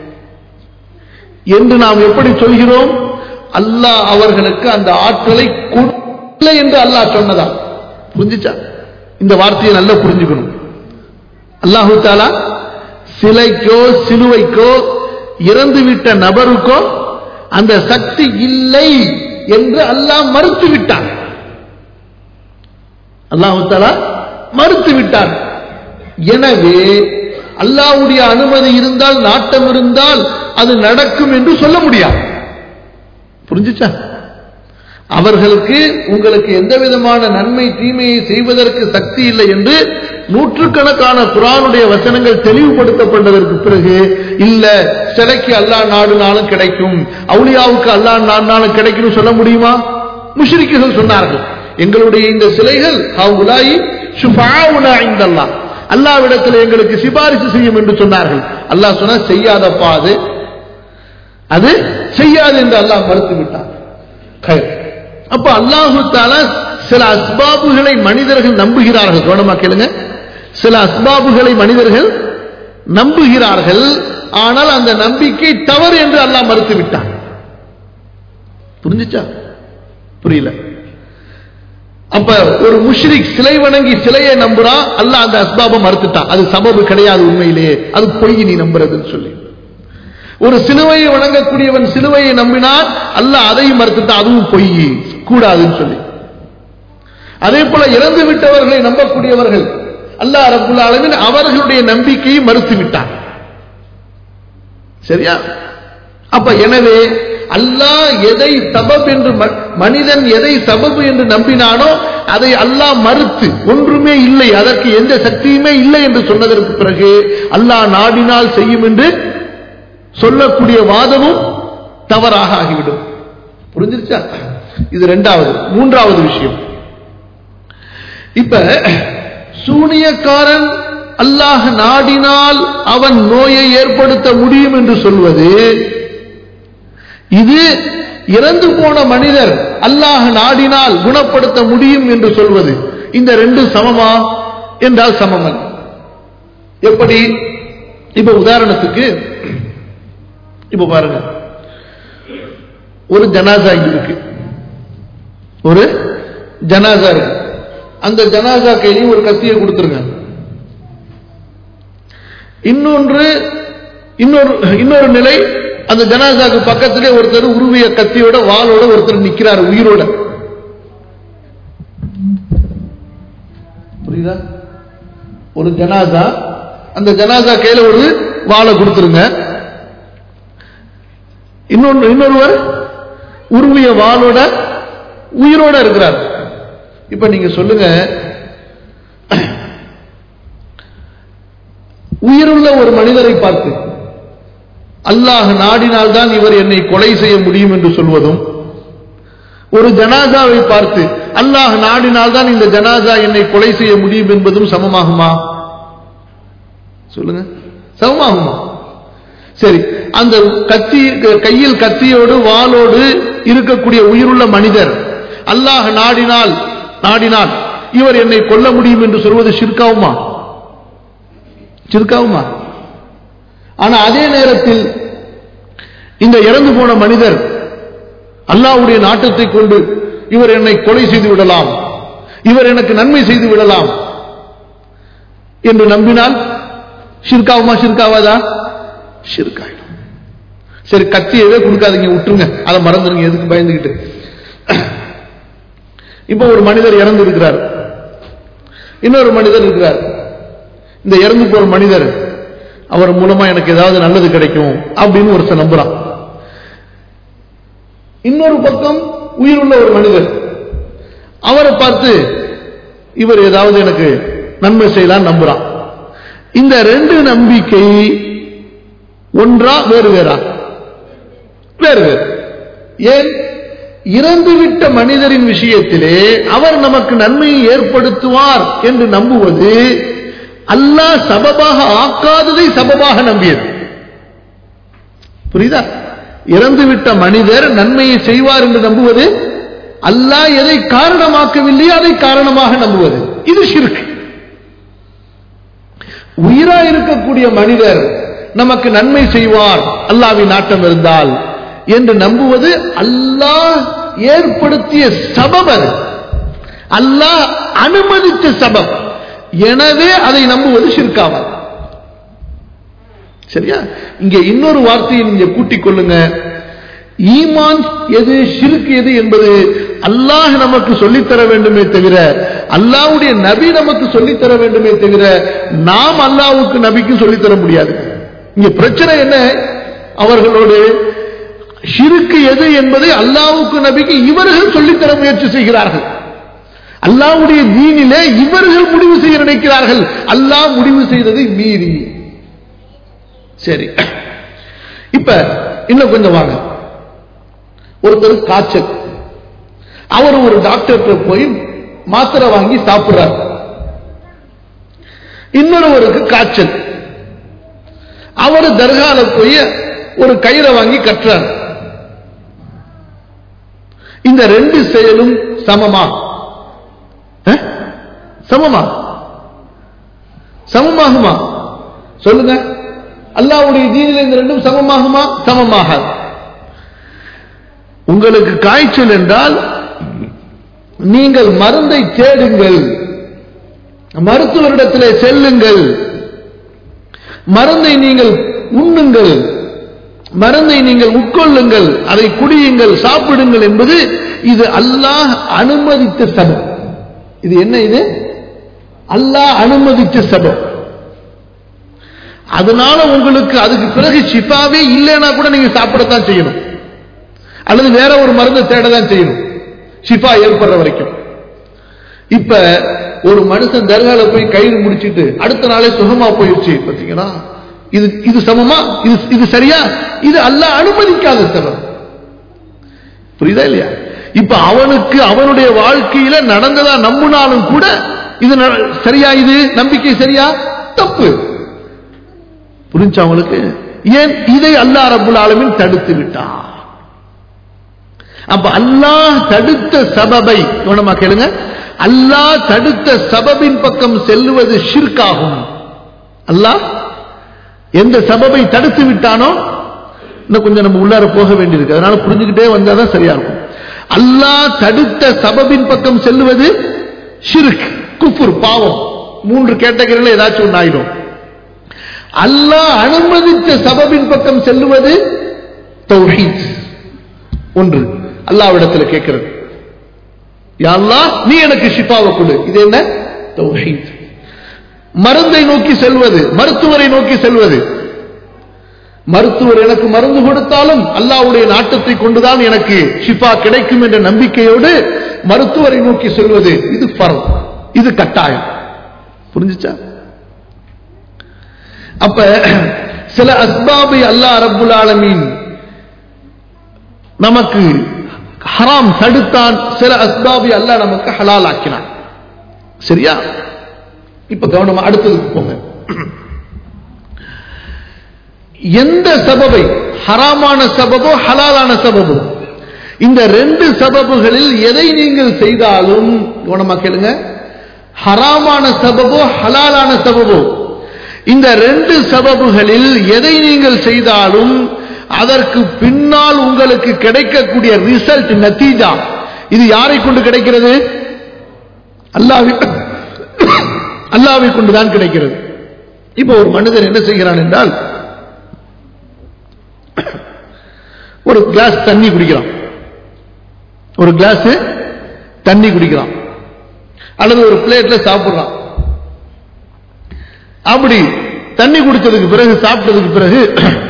என்று நாம் எப்படி சொல்கிறோம் அல்லாஹ் அவர்களுக்கு அந்த ஆற்றலை கொடுக்கல என்று அல்லாஹ் சொன்னதா புரிஞ்சுச்சா இந்த வார்த்தையை நல்லா புரிஞ்சுக்கணும் அல்லாஹு தாலா சிலைக்கோ சிலுவைக்கோ இறந்துவிட்ட நபருக்கோ அந்த சக்தி இல்லை என்று அல்லாஹ் மறுத்து விட்டான் அல்லாஹு தாலா மறுத்து விட்டான் எனவே அல்லாஹ்வுடைய அனுமதி இருந்தால் நாட்டம் இருந்தால் அது நடக்கும் என்று சொல்ல முடியாது புரிஞ்சுச்சா அவர்களுக்கு உங்களுக்கு எந்த விதமான நன்மை தீமையை செய்வதற்கு சக்தி இல்லை என்று நூற்றுக்கணக்கான குரானுடைய வசனங்கள் தெளிவுபடுத்தப்பட்டதற்கு பிறகு இல்ல சிலைக்கு அல்லாஹ் நாடுனாலும் கிடைக்கும் அவுளியாவுக்கு அல்லாஹ் நாடுனாலும் கிடைக்கும்னு சொல்ல முடியுமா முஷ்ரிக்குகள் சொன்னார்கள் எங்களுடைய இந்த சிலைகள் ஹவுலாயி ஷுஃபாவுனா இந்தல்லாஹ் அல்லாவிடத்தில் எங்களுக்கு சிபாரிசு செய்யும் என்று சொன்னார்கள் அல்லாஹ் சொன்னா செய்யாதப்பா அது அது செய்யாது என்று அல்லாஹ் மறுத்து விட்டான் கயிறு. அப்ப அல்லாஹு தாலா சில அஸ்பாபுகளை மனிதர்கள் நம்புகிறார்கள் கவனமா கேளுங்க சில அஸ்பாபுகளை மனிதர்கள் நம்புகிறார்கள் ஆனால் அந்த நம்பிக்கை தவறு என்று அல்லாஹ் மறுத்து விட்டான் புரிஞ்சுச்சா புரியல அப்ப ஒரு முஷ்ரிக் சிலை வணங்கி சிலையை நம்புறான் அல்லாஹ் அந்த அஸ்பாபை மறுத்துட்டான் அது சபபு கிடையாது உண்மையிலேயே அது பொய் நீ நம்புறதுன்னு சொல்லி ஒரு சிலுவையை வணங்கக்கூடியவன் சிலுவையை நம்பினான் அல்லாஹ் அதையும் மறுத்துட்டான் அதுவும் பொய் கூடாதுன்னு சொல்லி அதே போல இறந்து விட்டவர்களை நம்பக்கூடியவர்கள் அல்லாஹ் ரப்புல் ஆலமீன் அவர்களுடைய நம்பிக்கையை மறுத்து விட்டான் சரியா அப்ப எனவே அல்லாஹ் எதை சபப் என்று ம- மனிதன் எதை சபபு என்று நம்பினானோ அதை அல்லாஹ் மறுத்து ஒன்றுமே இல்லை அதற்கு எந்த சக்தியுமே இல்லை என்று சொன்னதற்கு பிறகு அல்லாஹ் நாடினால் செய்யும் என்று சொல்லக்கூடிய வாதமும் தவறாக ஆகிவிடும் புரிஞ்சிருச்சா இது ரெண்டாவது மூன்றாவது விஷயம் இப்ப சூனியக்காரன் அல்லாஹ் நாடினால் அவன் நோயை ஏற்படுத்த முடியும் என்று சொல்வது இது இறந்து போன மனிதர் அல்லாஹ் நாடினால் குணப்படுத்த முடியும் என்று சொல்வது இந்த ரெண்டு சமமா என்றால் சமமல்ல எப்படி இப்ப உதாரணத்துக்கு இப்ப பாருங்க ஒரு ஜனாசா இங்க இருக்கு ஒரு ஜனாசா இருக்கு அந்த ஜனாசா கையிலையும் ஒரு கத்தியை கொடுத்துருங்க இன்னொன்று இன்னொரு இன்னொரு நிலை அந்த ஜனாசாக்கு பக்கத்திலே ஒருத்தர் உருவிய கத்தியோட வாளோட ஒருத்தர் நிக்கிறார் உயிரோட புரியுதா ஒரு ஜனாசா அந்த ஜனாசா கையில ஒரு வாளை கொடுத்துருங்க இன்னொன்று இன்னொருவர் உருவிய வாளோட உயிரோட இருக்கிறார் இப்ப நீங்க சொல்லுங்க உயிருள்ள ஒரு மனிதரை பார்த்து அல்லாஹ் நாடினால் தான் இவர் என்னை கொலை செய்ய முடியும் என்று சொல்வதும் ஒரு ஜனாசாவை பார்த்து அல்லாஹ் நாடினால் தான் இந்த ஜனாசா என்னை கொலை செய்ய முடியும் என்பதும் சமமாகுமா சொல்லுங்க சமமாகுமா சரி அந்த கத்தி கையில் கத்தியோடு வாளோடு இருக்கக்கூடிய உயிருள்ள மனிதர் அல்லாஹ் நாடினால் நாடினால் இவர் என்னை கொல்ல முடியும் என்று சொல்வது ஷிர்காவுமா ஷிர்காவுமா ஆனா அதே நேரத்தில் இந்த இறந்து போன மனிதர் அல்லாஹ்வுடைய நாட்டத்தை கொண்டு இவர் என்னை கொலை செய்து விடலாம் இவர் எனக்கு நன்மை செய்து விடலாம் என்று நம்பினால் ஷிர்காவுமா ஷிர்காவாதா ஷிர்காயிடும் சரி கத்தியவே கொடுக்காதீங்க விட்டுருங்க அதை மறந்துடுங்க எதுக்கு பயந்துகிட்டு இப்ப ஒரு மனிதர் இறந்து இருக்கிறார் இன்னொரு மனிதர் இருக்கிறார் இந்த இறந்து போற மனிதர் அவர் மூலமா எனக்கு ஏதாவது நல்லது கிடைக்கும் அப்படின்னு ஒருத்தர் நம்புறான் இன்னொரு பக்கம் உயிருள்ள ஒரு மனிதர் அவரை பார்த்து இவர் ஏதாவது எனக்கு நன்மை செய்யலாம் நம்புறான் இந்த ரெண்டு நம்பிக்கை ஒன்றா வேறு வேறா வேறு வேறு ஏன் இறந்துவிட்ட மனிதரின் விஷயத்திலே அவர் நமக்கு நன்மையை ஏற்படுத்துவார் என்று நம்புவது அல்லாஹ் சபபாக ஆக்காததை சபபாக நம்பியது புரியுதா இறந்துவிட்ட மனிதர் நன்மையை செய்வார் என்று நம்புவது அல்லாஹ் எதை காரணமாக்கவில்லையோ அதை காரணமாக நம்புவது இது ஷிர்க் உயிரா இருக்கக்கூடிய மனிதர் நமக்கு நன்மை செய்வார் அல்லாவின் நாட்டம் இருந்தால் என்று நம்புவது அல்லாஹ் ஏற்படுத்திய சபப் அது அல்லாஹ் அனுமதித்த சபப் எனவே அதை நம்புவது ஷிர்காவார் சரியா இங்க இன்னொரு வார்த்தையை நீங்க கூட்டிக் கொள்ளுங்க ஈமான் எது ஷிர்க் எது என்பது அல்லாஹ் நமக்கு சொல்லித்தர வேண்டுமே தவிர அல்லாஹ்வுடைய நபி நமக்கு சொல்லித்தர வேண்டுமே தவிர நாம் அல்லாஹ்வுக்கு நபிக்கு சொல்லித்தர முடியாது இங்க பிரச்சனை என்ன அவர்களோடு ஷிருக்கு எது என்பதை அல்லாஹ்வுக்கு நபிக்கு இவர்கள் சொல்லித்தர முயற்சி செய்கிறார்கள் அல்லாஹ்வுடைய தீனிலே இவர்கள் முடிவு செய்ய நினைக்கிறார்கள் அல்லாஹ் முடிவு செய்ததை மீறி சரி இப்ப இன்னும் கொஞ்சம் வாங்க ஒருத்தர் காய்ச்சல் அவர் ஒரு டாக்டர்கிட்ட போய் மாத்திரை வாங்கி சாப்பிடுறார் இன்னொருவருக்கு காய்ச்சல் அவர் தர்கால போய் ஒரு கயிறை வாங்கி கட்டுறார் இந்த ரெண்டு செயலும் சமமா அஹ்? சமமா சமமாகுமா சொல்லுங்க அல்லாவுடைய தீனில் இந்த ரெண்டும் சமமாகுமா சமமாகாது உங்களுக்கு காய்ச்சல் என்றால் நீங்கள் மருந்தை தேடுங்கள் மருத்துவரிடத்திலே செல்லுங்கள் மருந்தை நீங்கள் உண்ணுங்கள் மருந்தை நீங்கள் உட்கொள்ளுங்கள் அதை குடியுங்கள் சாப்பிடுங்கள் என்பது இது அல்லாஹ் அனுமதித்த சபம் இது என்ன இது அல்லாஹ் அனுமதித்த சபம் அதனால உங்களுக்கு அதுக்கு பிறகு ஷிஃபாவே இல்லைன்னா கூட நீங்க சாப்பிடத்தான் செய்யணும் அல்லது வேற ஒரு மருந்தை தேடதான் செய்யணும் ஷிஃபா ஏற்படுற வரைக்கும் இப்ப ஒரு மனுஷன் தர்கால போய் கயிறு முடிச்சிட்டு அடுத்த நாளே சுகமா போயிடுச்சு பாத்தீங்கன்னா இது இது சமமா இது இது சரியா இது அல்லாஹ் அனுமதிக்காத சமம் புரியுதா இல்லையா இப்ப அவனுக்கு அவனுடைய வாழ்க்கையில நடந்ததா நம்பினாலும் கூட இது ந- சரியா இது நம்பிக்கை சரியா தப்பு புரிஞ்சா அவங்களுக்கு ஏன் இதை அல்லாஹ் ரப்புல் ஆலமீன் தடுத்து விட்டான் அப்ப அல்லாஹ் தடுத்த சபபை கவனமா கேளுங்க அல்லாஹ் தடுத்த சபபின் பக்கம் செல்வது ஷிர்காகும் அல்லாஹ் எந்த சபபை தடுத்து விட்டானோ இன்னும் கொஞ்சம் நம்ம உள்ளார போக வேண்டியிருக்கு அதனால புரிஞ்சுக்கிட்டே வந்தாதான் சரியா இருக்கும் அல்லாஹ் தடுத்த சபபின் பக்கம் செல்லுவது ஷிர்க் குஃபுர் பாவம் மூன்று கேட்டகரியில் ஏதாச்சும் ஒன்று ஆயிடும் அல்லாஹ் அனுமதித்த சபபின் பக்கம் செல்லுவது தௌஹீத் ஒன்று அல்லாவிடத்தில் கேட்கிறது யா அல்லாஹ் நீ எனக்கு ஷிஃபாவை கொடு இது என்ன தௌஹீத் மருந்தை நோக்கி செல்வது மருத்துவரை நோக்கி செல்வது மருத்துவர் எனக்கு மருந்து கொடுத்தாலும் அல்லாஹ்வுடைய நாட்டத்தை கொண்டுதான் எனக்கு ஷிஃபா கிடைக்கும் என்ற நம்பிக்கையோடு மருத்துவரை நோக்கி செல்வது இது ஃபர்த் இது கட்டாயம் புரிஞ்சுச்சா அப்ப சில அஸ்பாபை அல்லாஹ் ரப்புல் ஆலமீன் நமக்கு ஹராம் தடுத்தான் சில அஸ்பாபை அல்லாஹ் நமக்கு ஹலால் ஆக்கினான் சரியா இப்ப கவனமா அடுத்ததுக்கு போங்க எந்த சபபை ஹராமான சபபோ ஹலாலான சபபோ இந்த ரெண்டு சபபுகளில் எதை நீங்கள் செய்தாலும் கவனமா கேளுங்க ஹராமான சபபோ ஹலாலான சபபோ இந்த ரெண்டு சபபுகளில் எதை நீங்கள் செய்தாலும் அதற்கு பின்னால் உங்களுக்கு கிடைக்கக்கூடிய ரிசல்ட் நத்தீஜா இது யாரை கொண்டு கிடைக்கிறது அல்லாஹ்வை அல்லாவை கொண்டுதான் கிடைக்கிறது இப்போ ஒரு மனிதன் என்ன செய்கிறான் என்றால் ஒரு கிளாஸ் தண்ணி குடிக்கிறான் ஒரு கிளாஸ் தண்ணி குடிக்கிறான் அல்லது ஒரு பிளேட்ல சாப்பிடுறான் அப்படி தண்ணி குடித்ததுக்கு பிறகு சாப்பிட்டதுக்கு பிறகு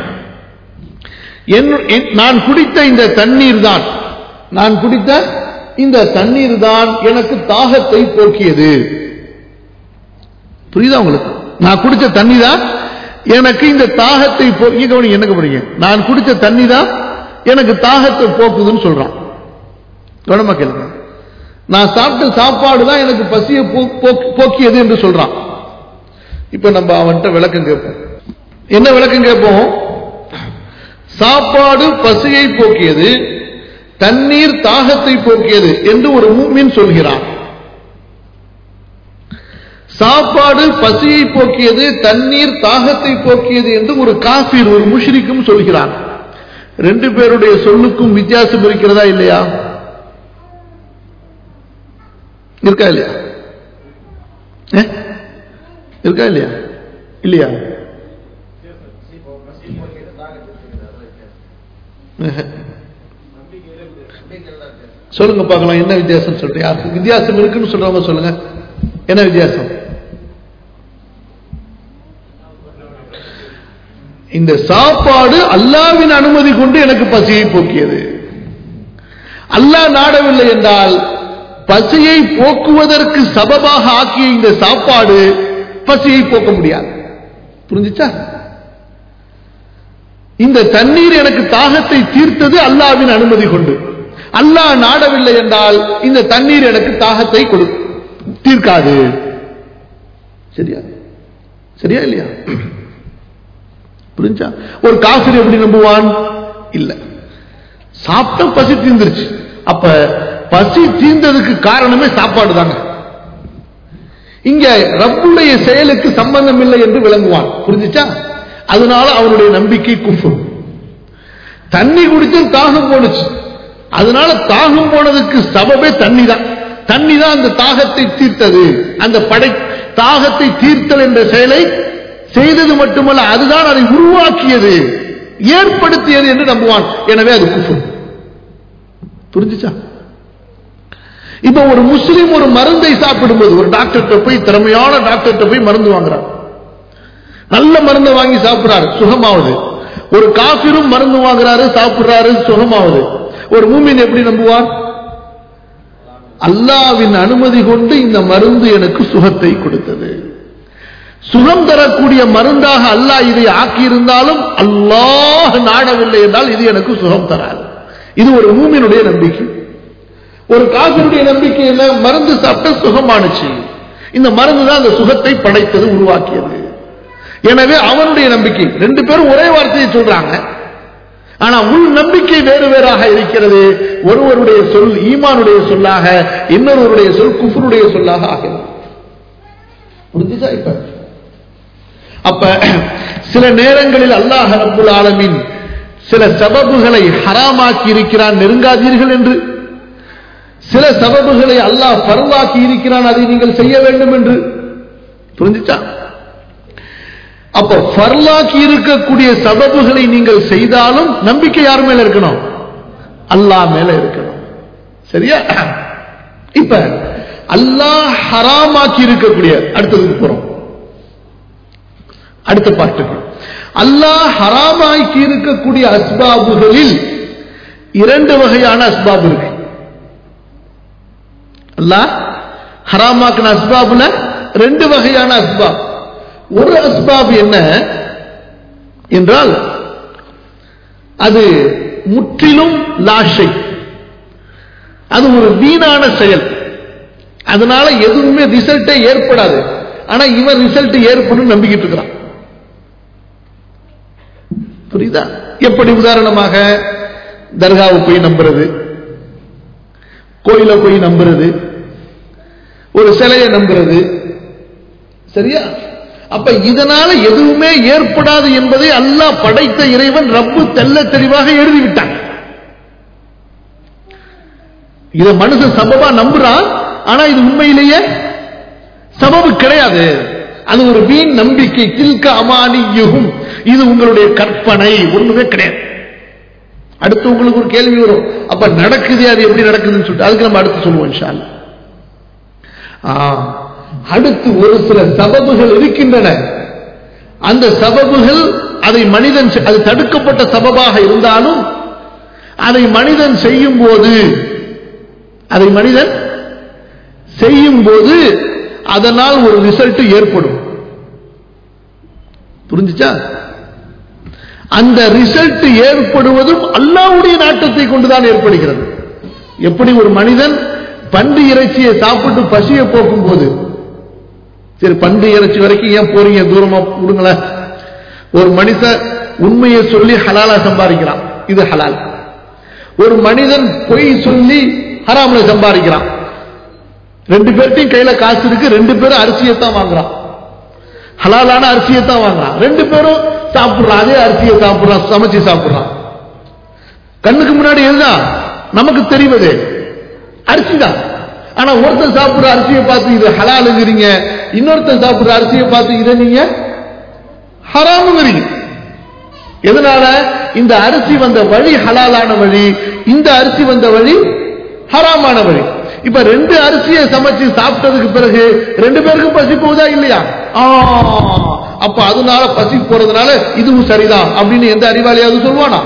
என்- என்- நான் குடித்த இந்த தண்ணீர் தான் நான் குடித்த இந்த தண்ணீர் தான் எனக்கு தாகத்தை போக்கியது புரியுதா உங்களுக்கு நான் குடிச்ச தண்ணி தான் எனக்கு இந்த தாகத்தை போ- இங்க கவனிங்க என்ன கவனிங்க நான் குடிச்ச தண்ணி தான் எனக்கு தாகத்தை போக்குதுன்னு சொல்றான் கவனமா கேளுங்க நான் சாப்பிட்ட சாப்பாடு தான் எனக்கு பசியை போ- போக்கு- போக்கியது என்று சொல்றான் இப்ப நம்ம அவன்கிட்ட விளக்கம் கேட்போம் என்ன விளக்கம் கேட்போம் சாப்பாடு பசியை போக்கியது தண்ணீர் தாகத்தை போக்கியது என்று ஒரு மூமின் சொல்கிறான் சாப்பாடு பசியை போக்கியது தண்ணீர் தாகத்தை போக்கியது என்று ஒரு காஃபீர் ஒரு முஷ்ரிக்கும் சொல்கிறான் ரெண்டு பேருடைய சொல்லுக்கும் வித்தியாசம் இருக்கிறதா இல்லையா இருக்கா இல்லையா ஏ? இருக்கா இல்லையா இல்லையா சொல்லுங்க பார்க்கலாம் என்ன வித்தியாசம் சொல்லிட்டு யாருக்கு வித்தியாசம் இருக்குன்னு சொல்றவங்க சொல்லுங்க என்ன வித்தியாசம் இந்த சாப்பாடு அல்லாவின் அனுமதி கொண்டு எனக்கு பசியை போக்கியது அல்லாஹ் நாடவில்லை என்றால் பசியை போக்குவதற்கு சபபாக ஆக்கிய இந்த சாப்பாடு பசியை போக்க முடியாது புரிஞ்சுச்சா இந்த தண்ணீர் எனக்கு தாகத்தை தீர்த்தது அல்லாவின் அனுமதி கொண்டு அல்லாஹ் நாடவில்லை என்றால் இந்த தண்ணீர் எனக்கு தாகத்தை கொடு தீர்க்காது சரியா சரியா இல்லையா புரிஞ்சா ஒரு காசிர் எப்படி நம்புவான் இல்ல சாப்பிட்ட பசி தீர்ந்துருச்சு அப்ப பசி தீர்ந்ததுக்கு காரணமே சாப்பாடு தாங்க இங்க ரப்புடைய செயலுக்கு சம்பந்தம் இல்லை என்று விளங்குவான் புரிஞ்சுச்சா அதனால அவனுடைய நம்பிக்கை குஃபு தண்ணி குடிச்சு தாகம் போனுச்சு அதனால தாகம் போனதுக்கு சபபே தண்ணி தான் தண்ணி தான் அந்த தாகத்தை தீர்த்தது அந்த படை தாகத்தை தீர்த்தல் என்ற செயலை செய்தது மட்டுமல்ல அதுதான் அதை உருவாக்கியது ஏற்படுத்தியது என்று நம்புவான் எனவே அது குஃபு புரிஞ்சுச்சா இப்ப ஒரு முஸ்லிம் ஒரு மருந்தை சாப்பிடும்போது ஒரு டாக்டர்கிட்ட போய் திறமையான டாக்டர்கிட்ட போய் மருந்து வாங்குறார் நல்ல மருந்தை வாங்கி சாப்பிடுறாரு சுகமாவது ஒரு காபிரும் மருந்து வாங்குறாரு சாப்பிடுறாரு சுகமாவது ஒரு மூமின் எப்படி நம்புவார் அல்லாவின் அனுமதி கொண்டு இந்த மருந்து எனக்கு சுகத்தை கொடுத்தது சுகம் தரக்கூடிய மருந்தாக அல்லாஹ் இதை ஆக்கியிருந்தாலும் அல்லாஹ் நாடவில்லை என்றால் இது எனக்கு சுகம் தராது இது ஒரு மூமினுடைய நம்பிக்கை ஒரு காபிருடைய நம்பிக்கை என்ன மருந்து சாப்பிட்ட சுகமானுச்சு இந்த மருந்து தான் அந்த சுகத்தை படைத்தது உருவாக்கியது எனவே அவனுடைய நம்பிக்கை ரெண்டு பேரும் ஒரே வார்த்தையை சொல்றாங்க ஆனா உள் நம்பிக்கை வேறு வேறாக இருக்கிறது ஒருவருடைய சொல் ஈமானுடைய சொல்லாக இன்னொருவருடைய சொல் குஃபருடைய சொல்லாக ஆகிறது புரிஞ்சுச்சா இப்ப அப்ப சில நேரங்களில் அல்லாஹ் ரப்புல் ஆலமீன் சில சபபுகளை ஹராமாக்கி இருக்கிறான் நெருங்காதீர்கள் என்று சில சபபுகளை அல்லாஹ் பருவாக்கி இருக்கிறான் அதை நீங்கள் செய்ய வேண்டும் என்று புரிஞ்சுச்சா அப்ப ஃபர்லாக்கி இருக்கக்கூடிய சபபுகளை நீங்கள் செய்தாலும் நம்பிக்கை யார் மேல இருக்கணும் அல்லாஹ் மேல இருக்கணும் சரியா இப்ப அல்லாஹ் ஹராமாக்கி இருக்கக்கூடிய அடுத்ததுக்கு போறோம் அடுத்த பாட்டுக்கு அல்லாஹ் ஹராமாக்கி இருக்கக்கூடிய அஸ்பாபுகளில் இரண்டு வகையான அஸ்பாபு இருக்கு அல்லாஹ் ஹராமாக்கின அஸ்பாபுல ரெண்டு வகையான அஸ்பாப் ஒரு அஸ்பாப் என்ன என்றால் அது முற்றிலும் லாஷை அது ஒரு வீணான செயல் அதனால எதுவுமே ரிசல்ட்டே ஏற்படாது ஆனா இவன் ரிசல்ட் ஏற்படும் நம்பிக்கிட்டு இருக்கிறான் புரியுதா எப்படி உதாரணமாக தர்காவை போய் நம்புறது கோயில போய் நம்புறது ஒரு சிலையை நம்புறது சரியா அப்ப இதனால எதுவுமே ஏற்படாது என்பதை அல்லாஹ் படைத்த இறைவன் ரப்பு தெல்ல தெளிவாக எழுதிவிட்டான் இத மனுஷன் சபபா நம்புறான் ஆனா இது உண்மையிலேயே சபபு கிடையாது அது ஒரு வீண் நம்பிக்கை தில்க அமானியும் இது உங்களுடைய கற்பனை ஒண்ணுமே கிடையாது அடுத்து உங்களுக்கு ஒரு கேள்வி வரும் அப்ப நடக்குது அது எப்படி நடக்குதுன்னு சொல்லிட்டு அதுக்கு நம்ம அடுத்து சொல்லுவோம் இன்ஷா அல்லாஹ். ஆ, அடுத்து ஒரு சில சபபுகள் இருக்கின்றன அந்த சபபுகள் அதை மனிதன் செ- அது தடுக்கப்பட்ட சபபாக இருந்தாலும் அதை மனிதன் செய்யும் போது அதை மனிதன் செய்யும் போது அதனால் ஒரு ரிசல்ட் ஏற்படும் புரிஞ்சுச்சா அந்த ரிசல்ட் ஏற்படுவதும் அல்லாஹ்வுடைய நாட்டத்தை கொண்டுதான் ஏற்படுகிறது எப்படி ஒரு மனிதன் பன்றி இறைச்சியை சாப்பிட்டு பசியை போக்கும் போது சரி பன்றி இறைச்சி வரைக்கும் ஏன் போறீங்க தூரமா விடுங்களேன் ஒரு மனிதன் உண்மையை சொல்லி ஹலாலா சம்பாதிக்கிறான் இது ஹலால் ஒரு மனிதன் பொய் சொல்லி ஹராம்ல சம்பாதிக்கிறான் ரெண்டு பேர்த்தையும் கையில காசு இருக்கு ரெண்டு பேரும் அரிசியை தான் வாங்குறான் ஹலாலான அரிசியை தான் வாங்குறான் ரெண்டு பேரும் சாப்பிடுறான் அதே அரிசியை சாப்பிடுறான் சமைச்சு சாப்பிடுறான் கண்ணுக்கு முன்னாடி எதுதான் நமக்கு தெரிவது அரிசி தான் ஆனா ஒருத்தன் சாப்பிடுற அரிசியை பார்த்து இது ஹலாலுங்கிறீங்க இன்னொருத்தன் சாப்பிடுற அரிசியை பார்த்து இதை நீங்க ஹராமுங்கிறீங்க எதனால இந்த அரிசி வந்த வழி ஹலாலான வழி இந்த அரிசி வந்த வழி ஹராமான வழி இப்ப ரெண்டு அரிசியை சமைச்சு சாப்பிட்டதுக்கு பிறகு ரெண்டு பேருக்கும் பசி போகுதா இல்லையா ஆ, அப்ப அதனால பசி போறதுனால இதுவும் சரிதான் அப்படின்னு எந்த அறிவாளியாவது சொல்லுவானா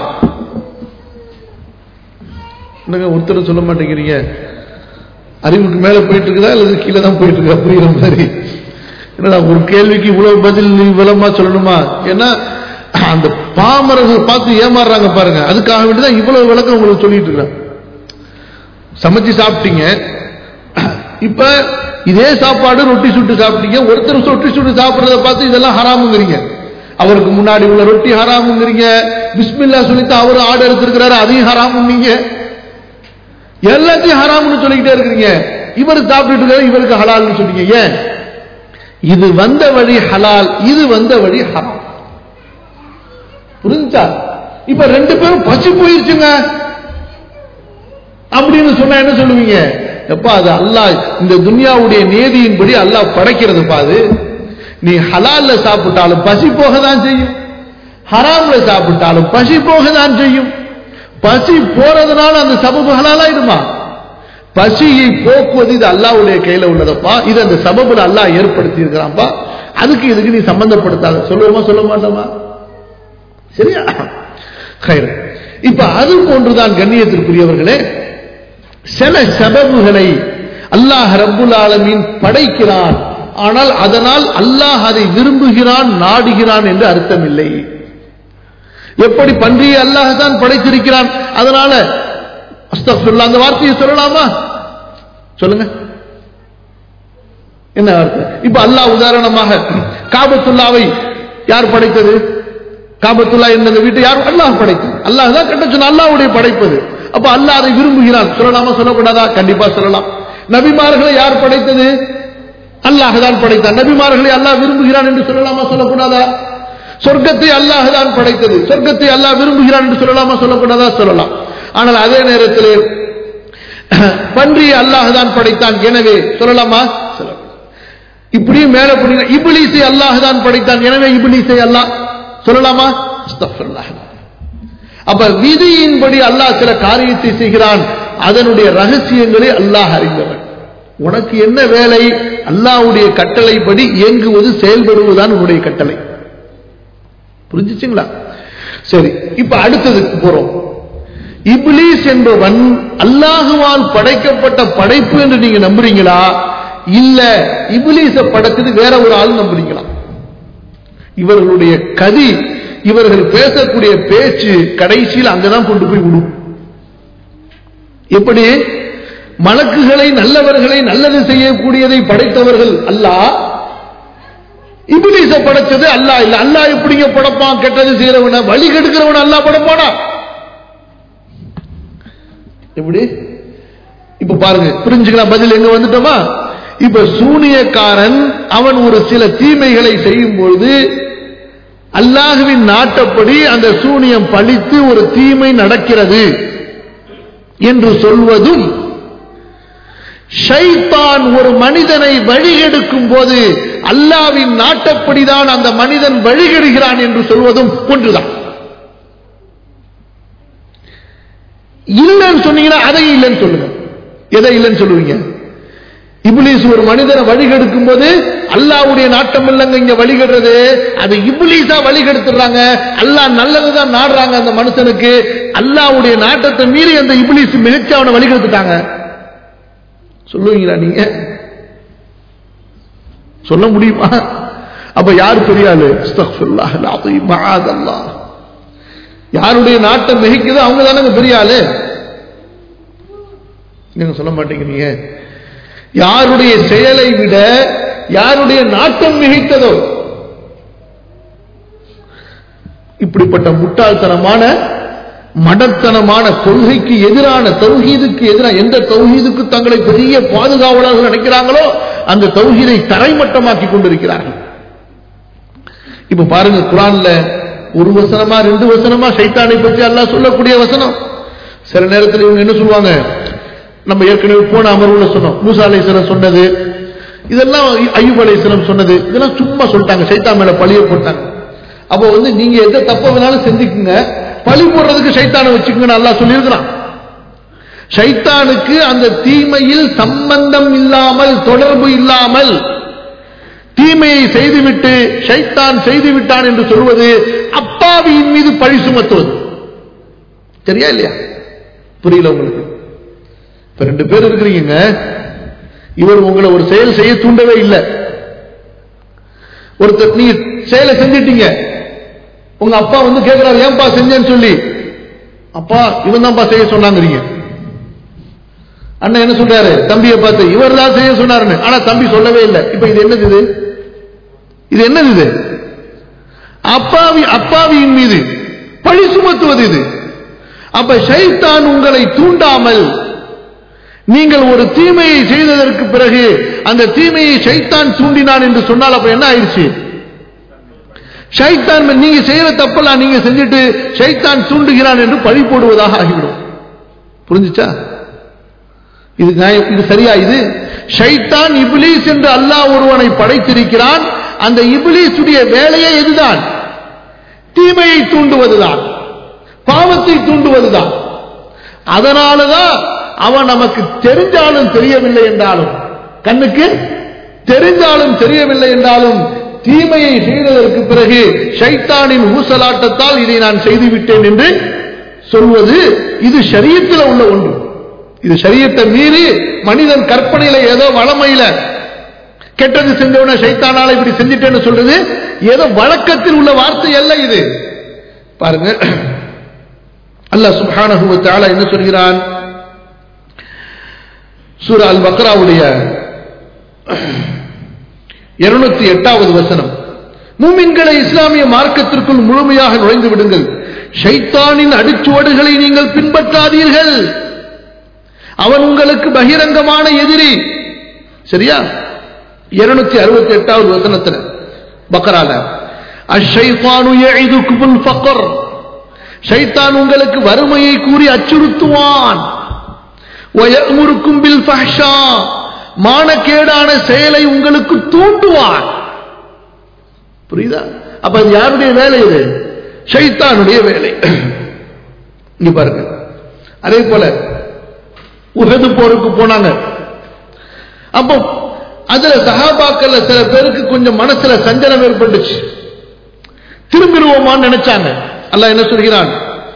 என்னங்க ஒருத்தர் சொல்ல மாட்டேங்கிறீங்க அறிவுக்கு மேல போயிட்டு இருக்குதா அல்லது கீழே தான் போயிட்டு இருக்கா புரியுற மாதிரி என்னடா ஒரு கேள்விக்கு இவ்வளவு பதில் நீ விளமா சொல்லணுமா ஏன்னா அந்த பாமரர்கள் பார்த்து ஏமாறுறாங்க பாருங்க அதுக்காக வேண்டிதான் இவ்வளவு விளக்கம் உங்களுக்கு சொல்லிட்டு இருக்கிறேன் சமைச்சு சாப்பிட்டீங்க இப்ப இதே சாப்பாடு ரொட்டி சுட்டு சாப்பிட்டீங்க ஒருத்தர் ரொட்டி சுட்டு சாப்பிடுறத பார்த்து இதெல்லாம் ஹராமுங்கிறீங்க அவருக்கு முன்னாடி உள்ள ரொட்டி ஹராமுங்கிறீங்க பிஸ்மில்லா சொல்லிட்டு அவரு ஆடு எடுத்திருக்கிறாரு அதையும் ஹராமுன்னீங்க எல்லாத்தையும் ஹராம்னு சொல்லிக்கிட்டே இருக்கிறீங்க இவர் சாப்பிட்டு இருக்காரு இவருக்கு ஹலால்னு சொன்னீங்க ஏன் இது வந்த வழி ஹலால் இது வந்த வழி ஹராம் புரிஞ்சா இப்ப ரெண்டு பேரும் பசி போயிருச்சுங்க அப்படின்னு சொன்னா என்ன சொல்லுவீங்க எப்பா அது அல்லாஹ் இந்த துன்யாவுடைய நேதியின்படி அல்லாஹ் படைக்கிறதுப்பா அது நீ ஹலால்ல சாப்பிட்டாலும் பசி போக தான் செய்யும் ஹராம்ல சாப்பிட்டாலும் பசி போக தான் செய்யும் பசி போறதுனால அந்த சபபு ஹலாலாயிடுமா பசியை போக்குவது இது அல்லாஹ்வுடைய கையில உள்ளதப்பா இது அந்த சபபுல அல்லாஹ் ஏற்படுத்தி இருக்கிறான்ப்பா அதுக்கு இதுக்கு நீ சம்பந்தப்படுத்தாத சொல்லுவோமா சொல்ல மாட்டோமா சரியா ஹைர். இப்ப அது போன்றுதான் கண்ணியத்திற்குரியவர்களே சில சபபுகளை அல்லாஹ் ரப்புல் ஆலமீன் படைக்கிறான் ஆனால் அதனால் அல்லாஹ் அதை விரும்புகிறான் நாடுகிறான் என்று அர்த்தம் இல்லை எப்படி பன்றியை அல்லாஹ் தான் படைத்திருக்கிறான் அதனால அஸ்தக்ஃபிருல்லாஹ் அந்த வார்த்தையை சொல்லலாமா சொல்லுங்க என்ன வார்த்தை இப்ப அல்லாஹ் உதாரணமாக காபத்துல்லாவை யார் படைத்தது காபத்துல்லா என்ற வீட்டை யார் அல்லாஹ் படைத்தது அல்லாஹ் தான் கட்ட சொன்ன அல்லாஹ்வுடைய படைப்பது அப்ப அல்லாஹ் அதை விரும்புகிறான் சொல்லலாமா சொல்லக்கூடாதா கண்டிப்பா சொல்லலாம் நபிமார்களை யார் படைத்தது அல்லாஹ் தான் படைத்தான் நபிமார்களை அல்லாஹ் விரும்புகிறான் என்று சொல்லலாமா சொல்லக்கூடாதா சொர்க்கத்தை அல்லாஹ் தான் படைத்தது சொர்க்கத்தை அல்லாஹ் விரும்புகிறான் என்று சொல்லலாமா சொல்லக்கூடாதா சொல்லலாம் ஆனால் அதே நேரத்தில் பன்றியை அல்லாஹ் தான் படைத்தான் எனவே சொல்லலாமா சொல்லலாம் இப்படியும் மேல புரியுங்க இபிலிசை அல்லாஹ் தான் படைத்தான் எனவே இபிலிசை அல்லாஹ் சொல்லலாமா அஸ்தக்ஃபிருல்லாஹ். அப்ப விதியின்படி அல்லாஹ் சில காரியத்தை செய்கிறான் அதனுடைய ரகசியங்களை அல்லாஹ் அறிந்தவன் உனக்கு என்ன வேலை அல்லாஹ்வுடைய கட்டளைப்படி இயங்குவது செயல்படுவதுதான் உன்னுடைய கட்டளை புரிஞ்சுச்சுங்களா சரி இப்ப அடுத்ததுக்கு போறோம் இப்லீஸ் என்பவன் அல்லாஹுவால் படைக்கப்பட்ட படைப்பு என்று நீங்க நம்புறீங்களா இல்ல இப்லீஸ படைச்சது வேற ஒரு ஆள் நம்புறீங்களா இவர்களுடைய கதி இவர்கள் பேசக்கூடிய பேச்சு கடைசியில் அங்கதான் கொண்டு போய் விடும் எப்படி மலக்குகளை நல்லவர்களை நல்லது செய்யக்கூடியதை படைத்தவர்கள் அல்லாஹ் இபிலிச படைச்சது அல்லாஹ் இல்ல அல்லாஹ் எப்படிங்க படைப்பான் கெட்டது செய்யறவன வழி கெடுக்கிறவன அல்லாஹ் படைப்பானா எப்படி இப்ப பாருங்க புரிஞ்சுக்கலாம் பதில் எங்க வந்துட்டோமா இப்ப சூனியக்காரன் அவன் ஒரு சில தீமைகளை செய்யும் பொழுது அல்லாஹுவின் நாட்டப்படி அந்த சூனியம் பழித்து ஒரு தீமை நடக்கிறது என்று சொல்வதும் ஷைத்தான் ஒரு மனிதனை வழிகெடுக்கும் போது அல்லாவின் நாட்டப்படிதான் அந்த மனிதன் வழிகெடுகிறான் என்று சொல்வதும் ஒன்றுதான் இல்லைன்னு சொன்னீங்கன்னா அதை இல்லைன்னு சொல்லுங்க எதை இல்லைன்னு சொல்லுவீங்க இப்லீஸ் ஒரு மனிதனை வழிகெடுக்கும் போது அல்லாவுடைய நாட்டம் இல்லைங்க இங்க வழிகெடுறது அது இப்லீஸா வழிகெடுத்துறாங்க அல்லாஹ் நல்லதுதான் நாடுறாங்க அந்த மனுஷனுக்கு அல்லாவுடைய நாட்டத்தை மீறி அந்த இப்லீஸ் மிகச்சு அவனை வழிகெடுத்துட்டாங்க சொல்லுவீங்களா நீங்க சொல்ல முடியுமா அப்ப யார் பெரிய ஆளு அஸ்தக்ஃபிருல்லாஹ் அல்-அஸீம் மஆதல்லாஹ் யாருடைய நாட்டம் மிகைக்குதோ அவங்க தானே பெரிய ஆளு நீங்க சொல்ல மாட்டீங்க நீங்க யாருடைய செயலை விட யாருடைய நாட்டம் மிகைத்ததோ இப்படிப்பட்ட முட்டாள்தனமான மடத்தனமான கொள்கைக்கு எதிரான தௌஹீதுக்கு எதிரான எந்த தௌஹீதுக்கு தங்களை பெரிய பாதுகாவலர்கள் நினைக்கிறாங்களோ அந்த தௌஹீதை தரைமட்டமாக்கி கொண்டிருக்கிறார்கள் இப்ப பாருங்க குரான்ல ஒரு வசனமா ரெண்டு வசனமா சைத்தானை பற்றி அல்லாஹ் சொல்லக்கூடிய வசனம் சில நேரத்தில் இவங்க என்ன சொல்லுவாங்க நம்ம ஏற்கனவே போன அமர்வுல சொன்னோம் மூசா அலைசலம் சொன்னது இதெல்லாம் ஐயூப் அலைசலம் சொன்னது இதெல்லாம் சும்மா சொல்லிட்டாங்க சைத்தான் மேல பழிய போட்டாங்க அப்போ வந்து நீங்க எந்த தப்ப வேணாலும் செஞ்சுக்குங்க பழி போடுறதுக்கு சைத்தானை வச்சுக்கோங்கன்னு அல்லாஹ் சொல்லியிருக்கிறான் சைத்தானுக்கு அந்த தீமையில் சம்பந்தம் இல்லாமல் தொடர்பு இல்லாமல் தீமையை செய்துவிட்டு ஷைத்தான் செய்து விட்டான் என்று சொல்வது அப்பாவியின் மீது பழி சுமத்துவது சரியா இல்லையா புரியல உங்களுக்கு இப்ப ரெண்டு பேர் இருக்கிறீங்க இவர் உங்களை ஒரு செயல் செய்ய தூண்டவே இல்லை ஒருத்தர் நீங்க செயலை செஞ்சிட்டீங்க உங்க அப்பா வந்து கேட்கிறாரு ஏன்பா செஞ்சேன்னு சொல்லி அப்பா இவன் தான்ப்பா செய்ய சொன்னாங்கிறீங்க அண்ணன் என்ன சொல்றாரு தம்பியை பார்த்து இவர் தான் செய்ய சொன்னாருன்னு ஆனா தம்பி சொல்லவே இல்லை இப்ப இது என்னது இது இது என்னது இது அப்பாவி அப்பாவியின் மீது பழி சுமத்துவது இது அப்ப ஷைத்தான் உங்களை தூண்டாமல் நீங்கள் ஒரு தீமையை செய்ததற்கு பிறகு அந்த தீமையை ஷைத்தான் தூண்டினான் என்று சொன்னால் அப்ப என்ன ஆயிடுச்சு ஷைத்தான் நீங்க செய்யற தப்பெல்லாம் நீங்க செஞ்சுட்டு ஷைத்தான் தூண்டுகிறான் என்று பழி போடுவதாக ஆகிவிடும் புரிஞ்சுச்சா இது நியாயம் இது சரியா இது ஷைத்தான் இப்லீஸ் என்று அல்லாஹ் ஒருவனை படைத்திருக்கிறான் அந்த இப்லீஸுடைய வேலையே எதுதான் தீமையை தூண்டுவதுதான் பாவத்தை தூண்டுவதுதான் அதனாலதான் அவன் நமக்கு தெரிஞ்சாலும் தெரியவில்லை என்றாலும் கண்ணுக்கு தெரிஞ்சாலும் தெரியவில்லை என்றாலும் தீமையை செய்ததற்கு பிறகு ஷைத்தானின் ஊசலாட்டத்தால் இதை நான் செய்துவிட்டேன் என்று சொல்வது இது சரியத்தில் உள்ள ஒன்று இது சரியத்தை மீறி மனிதன் கற்பனையில ஏதோ வளமையில கெட்டது செஞ்சவன சைத்தானால இப்படி செஞ்சிட்டேன்னு சொல்றது ஏதோ வழக்கத்தில் உள்ள வார்த்தை அல்ல இது பாருங்க அல்லாஹ் சுப்ஹானஹு வ தஆலா என்ன சொல்கிறான் சூரா அல் பக்ராவுடைய இருநூத்தி எட்டாவது வசனம் மூமின்களை இஸ்லாமிய மார்க்கத்திற்குள் முழுமையாக நுழைந்து விடுங்கள் ஷைத்தானின் அடிச்சுவடுகளை நீங்கள் பின்பற்றாதீர்கள் அவன் உங்களுக்கு பகிரங்கமான எதிரி சரியா இருநூத்தி அறுபத்தி எட்டாவது வசனத்துல பக்கரால அஷைத்தானு யஇதுக்குமுல் ஃபக்ர் ஷைத்தான் உங்களுக்கு வறுமையை கூறி அச்சுறுத்துவான் வயமுருக்கும் பில் ஃபஹ்ஷா மானக்கேடான செயலை உங்களுக்கு தூண்டுவான் புரியுதா அப்ப அது யாருடைய வேலை இது ஷைத்தானுடைய வேலை இங்க பாருங்க அதே போல உகது போருக்கு போனாங்க அப்போ அதுல சகாபாக்கள்ல சில பேருக்கு கொஞ்சம் மனசுல சஞ்சலம் ஏற்பட்டுச்சு திரும்பிடுவோமான்னு நினைச்சாங்க அல்லாஹ் என்ன சொல்கிறான்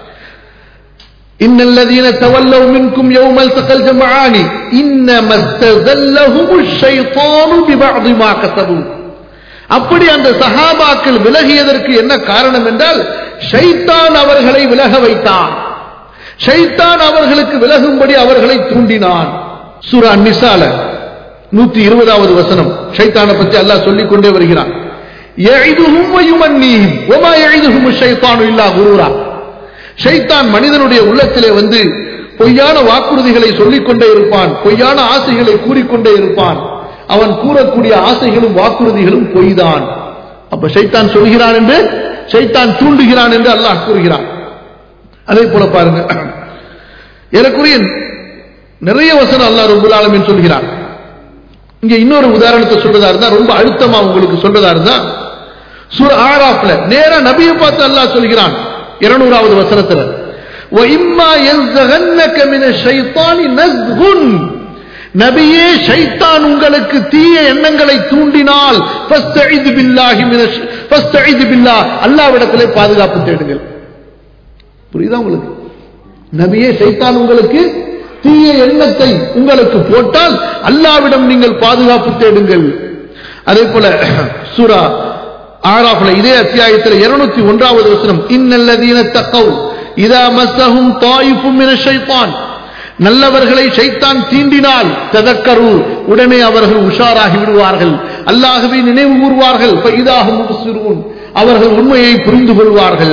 إن الذين تولوا منكم يوم التقى الجمعان إنما استزلهم الشيطان ببعض ما كسبوا அப்படி அந்த சஹாபாக்கள் விலகியதற்கு என்ன காரணம் என்றால் ஷைத்தான் அவர்களை விலக வைத்தான் ஷைத்தான் அவர்களுக்கு விலகும்படி அவர்களை தூண்டினான் சூரா நிசால நூத்தி இருபதாவது வசனம் ஷைத்தானை பற்றி அல்லாஹ் சொல்லிக் கொண்டே வருகிறான் எழிதுகும் வயுமன்னீஹிம் ஒமா எழிதுகும் ஷைத்தானு இல்லா குருரா ஷைத்தான் மனிதனுடைய உள்ளத்திலே வந்து பொய்யான வாக்குறுதிகளை சொல்லிக் கொண்டே இருப்பான் பொய்யான ஆசைகளை கூறிக்கொண்டே இருப்பான் அவன் கூறக்கூடிய ஆசைகளும் வாக்குறுதிகளும் பொய்தான் அப்ப ஷைத்தான் சொல்கிறான் என்று ஷைத்தான் தூண்டுகிறான் என்று அல்லாஹ் கூறுகிறான் அதே போல பாருங்க ஏறக்குறைய நிறைய வசனம் அல்லாஹ் ரபுல் ஆலமீன் சொல்கிறான் இங்க இன்னொரு உதாரணத்தை சொல்றதா இருந்தா ரொம்ப அழுத்தமா உங்களுக்கு சொல்றதா இருந்தா சூர ஆராப்ல நேரா நபியை பார்த்து அல்லாஹ் சொல்கிறான் இருநூறாவது வசனத்துல وَإِمَّا يَنزَغَنَّكَ مِنَ الشَّيْطَانِ نَزْغٌ நபியே ஷைத்தான் உங்களுக்கு தீய எண்ணங்களை தூண்டினால் فَاسْتَعِذْ بِاللَّهِ مِنَ الش- فَاسْتَعِذْ بِاللَّهِ அல்லாஹ்விடத்திலே பாதுகாப்பு தேடுங்கள் புரியுதா உங்களுக்கு நபியே ஷைத்தான் உங்களுக்கு தீய எண்ணத்தை உங்களுக்கு போட்டால் அல்லாவிடம் நீங்கள் பாதுகாப்பு தேடுங்கள் அதே போல சூரா ஆராஃப்ல இதே அத்தியாயத்தில் இருநூத்தி ஒன்றாவது வசனம் இன்னல்லதீன தக்கவ் இதா மஸ்ஸஹும் தாயிஃபும் மின ஷைத்தான் நல்லவர்களை ஷைத்தான் தீண்டினால் ததக்கரு உடனே அவர்கள் உஷாராகி விடுவார்கள் அல்லாஹ்வை நினைவு கூறுவார்கள் ஃபைதாஹும் முப்சிரூன் அவர்கள் உண்மையை புரிந்து கொள்வார்கள்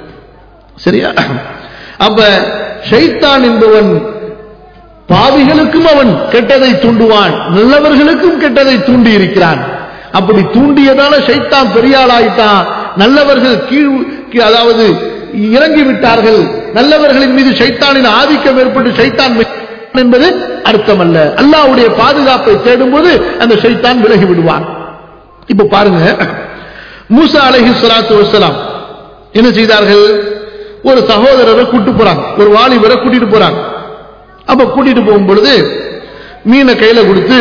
சரியா அப்ப ஷைத்தான் என்பவன் பாவிகளுக்கும் அவன் கெட்டதை தூண்டுவான் நல்லவர்களுக்கும் கெட்டதை தூண்டி இருக்கிறான் அப்படி தூண்டியதால ஷைத்தான் பெரியாள் ஆயிட்டான் நல்லவர்கள் கீழ் கீ- அதாவது இறங்கி விட்டார்கள் நல்லவர்களின் மீது ஷைத்தானின் ஆதிக்கம் ஏற்பட்டு ஷைத்தான் மெய் என்பது அர்த்தமல்ல அல்லாஹ்வுடைய பாதுகாப்பை தேடும்போது அந்த ஷைத்தான் விலகி விடுவான் இப்ப பாருங்க மூசா அலைஹி ஸலாத்து வஸலாம் என்ன செய்தார்கள் ஒரு சகோதரரை கூட்டு போறாங்க ஒரு வாலிபரை கூட்டிட்டு போறாங்க அப்ப கூட்டிட்டு போகும் பொழுது மீனை கையில கொடுத்து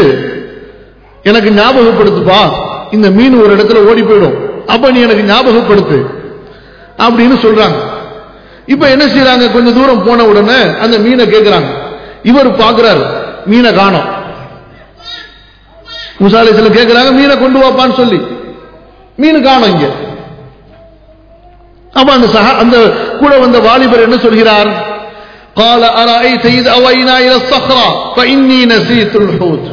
எனக்கு ஞாபகப்படுத்துப்பா இந்த மீன் ஒரு இடத்துல ஓடி போயிடும் அப்ப நீ எனக்கு ஞாபகப்படுத்து அப்படின்னு சொல்றாங்க இப்ப என்ன செய்யறாங்க கொஞ்ச தூரம் போன உடனே அந்த மீனை கேட்கிறாங்க இவர் பாக்குறாரு மீனை காணோம் முசாலிசில கேட்கிறாங்க மீனை கொண்டு வாப்பான்னு சொல்லி மீன் காணோம் இங்க அப்ப அந்த சக அந்த கூட வந்த வாலிபர் என்ன சொல்கிறார் قال أرأيت إذ أوينا إلى الصخرة فإني نسيت الحوت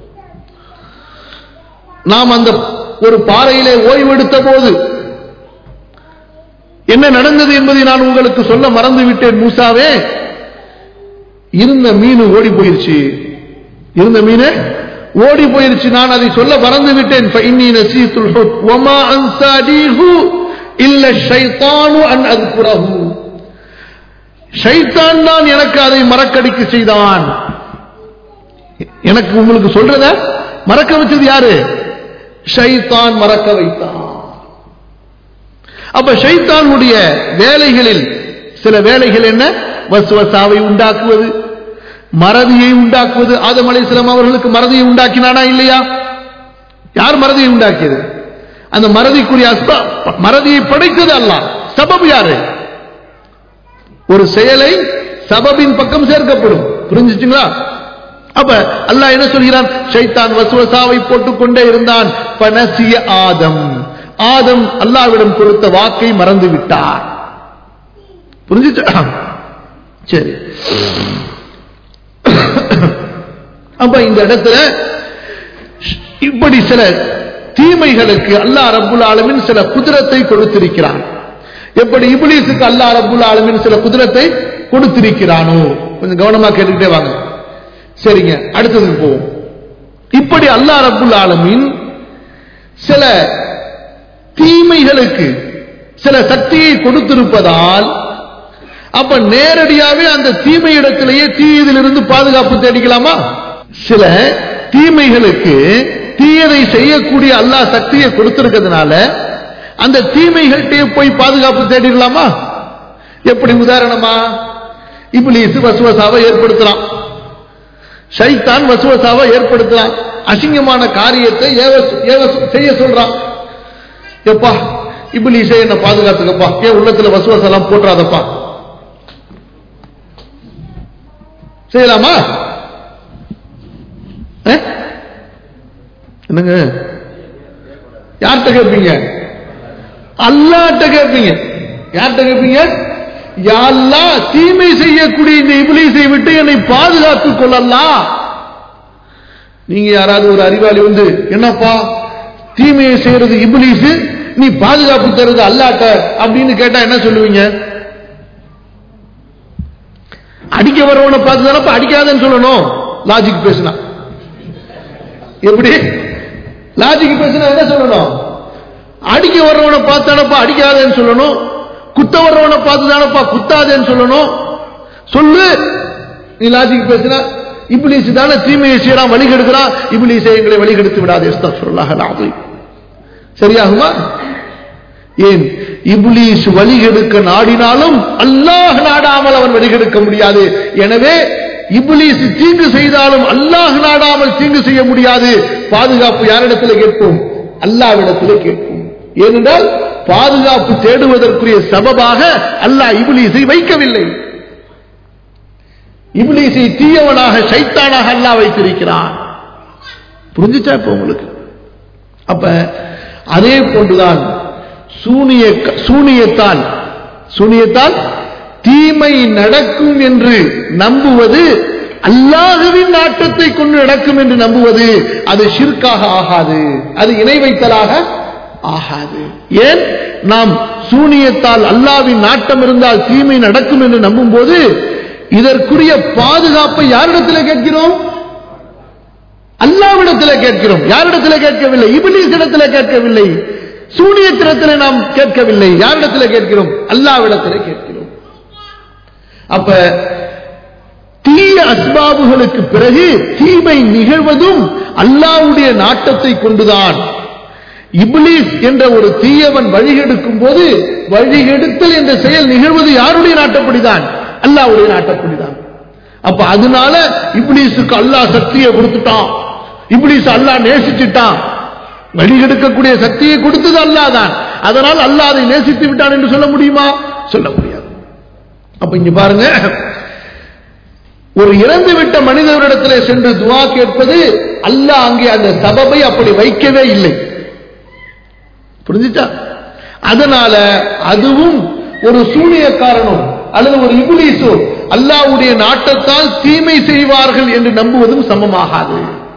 நாம் அந்த ஒரு பாறையிலே ஓய்வெடுத்த போது என்ன நடந்தது என்பதை நான் உங்களுக்கு சொல்ல மறந்து விட்டேன் மூசாவே இருந்த மீன் ஓடி போயிருச்சு இருந்த மீன் ஓடி போயிருச்சு நான் அதை சொல்ல மறந்து விட்டேன் فإني نسيت الحوت وما أنسانيه إلا الشيطان أن أذكره ஷைத்தான் தான் எனக்கு அதை மறக்கடிக்க செய்தான் எனக்கு உங்களுக்கு சொல்றத மறக்க வச்சது யாரு ஷைத்தான் மறக்க வைத்தான் அப்ப ஷைத்தானுடைய வேலைகளில் சில வேலைகள் என்ன வசுவசாவை உண்டாக்குவது மறதியை உண்டாக்குவது ஆதம் அலைஹிஸ்ஸலாம் அவர்களுக்கு மறதியை உண்டாக்கினானா இல்லையா யார் மறதியை உண்டாக்கியது அந்த மறதிக்குரிய அஸ்பா மறதியை படைத்தது அல்லாஹ் சபபு யாரு ஒரு செயலை சபபின் பக்கம் சேர்க்கப்படும் புரிஞ்சுச்சுங்களா அப்ப அல்லாஹ் என்ன சொல்கிறான் ஷைத்தான் வசுவசாவை போட்டுக் கொண்டே இருந்தான் பனசிய ஆதம் ஆதம் அல்லாவிடம் கொடுத்த வாக்கை மறந்து விட்டார் புரிஞ்சுச்சு சரி அப்ப இந்த இடத்துல இப்படி சில தீமைகளுக்கு அல்லாஹ் ரப்புல் ஆலமின் சில குதிரத்தை கொடுத்திருக்கிறான் எப்படி இப்லீஸுக்கு அல்லாஹ் ரப்புல் ஆலமின் சில குதிரத்தை கொடுத்திருக்கிறானோ கொஞ்சம் கவனமா கேட்டுக்கிட்டே வாங்க சரிங்க அடுத்ததுக்கு போவோம் இப்படி அல்லாஹ் ரப்புல் ஆலமின் சில தீமைகளுக்கு சில சக்தியை கொடுத்திருப்பதால் அப்ப நேரடியாவே அந்த தீமை இடத்திலேயே தீயதிலிருந்து பாதுகாப்பு தேடிக்கலாமா சில தீமைகளுக்கு தீயதை செய்யக்கூடிய அல்லாஹ் சக்தியை கொடுத்திருக்கிறதுனால அந்த தீமைகள்கிட்டயே போய் பாதுகாப்பு தேடிடலாமா எப்படி உதாரணமா இப்லீஸ் வசுவசாவை ஏற்படுத்தலாம் ஷைத்தான் வசுவசாவை ஏற்படுத்தலாம் அசிங்கமான காரியத்தை ஏவ ஏவ செய்ய சொல்றான் எப்பா இப்லீஸே என்ன பாதுகாத்துக்கப்பா ஏன் உள்ளத்துல வசுவசெல்லாம் போட்டுறாதப்பா செய்யலாமா அஹ்? என்னங்க யார்கிட்ட கேட்பீங்க அல்லாட்ட கேட்பீங்க யார்கிட்ட கேட்பீங்க யாழ்லா தீமை செய்யக்கூடிய இந்த இபிலிசை விட்டு என்னை பாதுகாத்துக் கொள்ளலாம் நீங்க யாராவது ஒரு அறிவாளி வந்து என்னப்பா தீமையை செய்யறது இபிலிசு நீ பாதுகாப்பு தருது அல்லாட்ட அப்படின்னு கேட்டா என்ன சொல்லுவீங்க அடிக்க வரவனை பார்த்து தானப்பா அடிக்காதன்னு சொல்லணும் லாஜிக் பேசினா எப்படி லாஜிக் பேசினா என்ன சொல்லணும் அடிக்க வர்றவனை பார்த்தானப்பா அடிக்காதேன்னு சொல்லணும் குத்த வர்றவனை பார்த்து தானப்பா குத்தாதேன்னு சொல்லணும் சொல்லு நீ லாஜிக் பேசினா இப்லீஸ் தானே தீமையை செய்யறான் வழி கெடுக்கிறான் இப்லீஸை எங்களை வழி கெடுத்து விடாதே அஸ்தக்ஃபிருல்லாஹ் அல்-அஸீம். சரியாகுமா ஏன் இப்லீஸ் வழிகெடுக்க நாடினாலும் அல்லாஹ் நாடாமல் அவன் வழிகெடுக்க முடியாது எனவே இப்லீஸ் தீங்கு செய்தாலும் அல்லாஹ் நாடாமல் தீங்கு செய்ய முடியாது பாதுகாப்பு யாரிடத்தில் கேட்போம் அல்லாவிடத்திலே கேட்போம் ஏனென்றால் பாதுகாப்பு தேடுவதற்குரிய சபபாக அல்லாஹ் இப்லீஸை வைக்கவில்லை இப்லீஸை தீயவனாக சைத்தானாக அல்லாஹ் வைத்திருக்கிறான் புரிஞ்சுச்சா இப்ப உங்களுக்கு அப்ப அதே போன்றுதான் சூனிய சூனியத்தால் சூனியத்தால் தீமை நடக்கும் என்று நம்புவது அல்லாஹுவின் நாட்டத்தை கொண்டு நடக்கும் என்று நம்புவது அது ஷிர்காக ஆகாது அது இணை வைத்தலாக ஆகாது ஏன் நாம் சூனியத்தால் அல்லாவின் நாட்டம் இருந்தால் தீமை நடக்கும் என்று நம்பும் போது இதற்குரிய பாதுகாப்பை யாரிடத்தில் கேட்கிறோம் அல்லாவிடத்தில் கேட்கிறோம் யாரிடத்தில் கேட்கவில்லை இபிலிஸ் இடத்துல கேட்கவில்லை சூனியத்திடத்தில் நாம் கேட்கவில்லை யாரிடத்தில் கேட்கிறோம் அல்லாவிடத்தில் கேட்கிறோம் அப்ப தீய அஸ்பாபுகளுக்கு பிறகு தீமை நிகழ்வதும் அல்லாவுடைய நாட்டத்தை கொண்டுதான் இப்லீஸ் என்ற ஒரு தீயவன் வழிகெடுக்கும் போது வழிகெடுத்தல் என்ற செயல் நிகழ்வது யாருடைய நாட்டப்படிதான் அல்லாவுடைய நாட்டப்படிதான் அப்ப அதனால இப்லீஸுக்கு அல்லாஹ் சக்தியை கொடுத்துட்டான் இப்லீஸ் அல்லாஹ் நேசிச்சுட்டான் வழிகெடுக்கக்கூடிய சக்தியை கொடுத்தது அல்லாஹ் தான் அதனால் அல்லாஹ் அதை நேசித்து விட்டான் என்று சொல்ல முடியுமா சொல்ல முடியாது அப்ப இங்க பாருங்க ஒரு இறந்து விட்ட மனிதரிடத்திலே சென்று துவா கேட்பது அல்லாஹ் அங்கே அந்த சபபை அப்படி வைக்கவே இல்லை புரிஞ்சுச்சா அதனால அதுவும் ஒரு சூனியக்காரனும் அல்லது ஒரு இபுலீஸோ அல்லாவுடைய நாட்டத்தால் தீமை செய்வார்கள் என்று நம்புவதும் சமமாகாது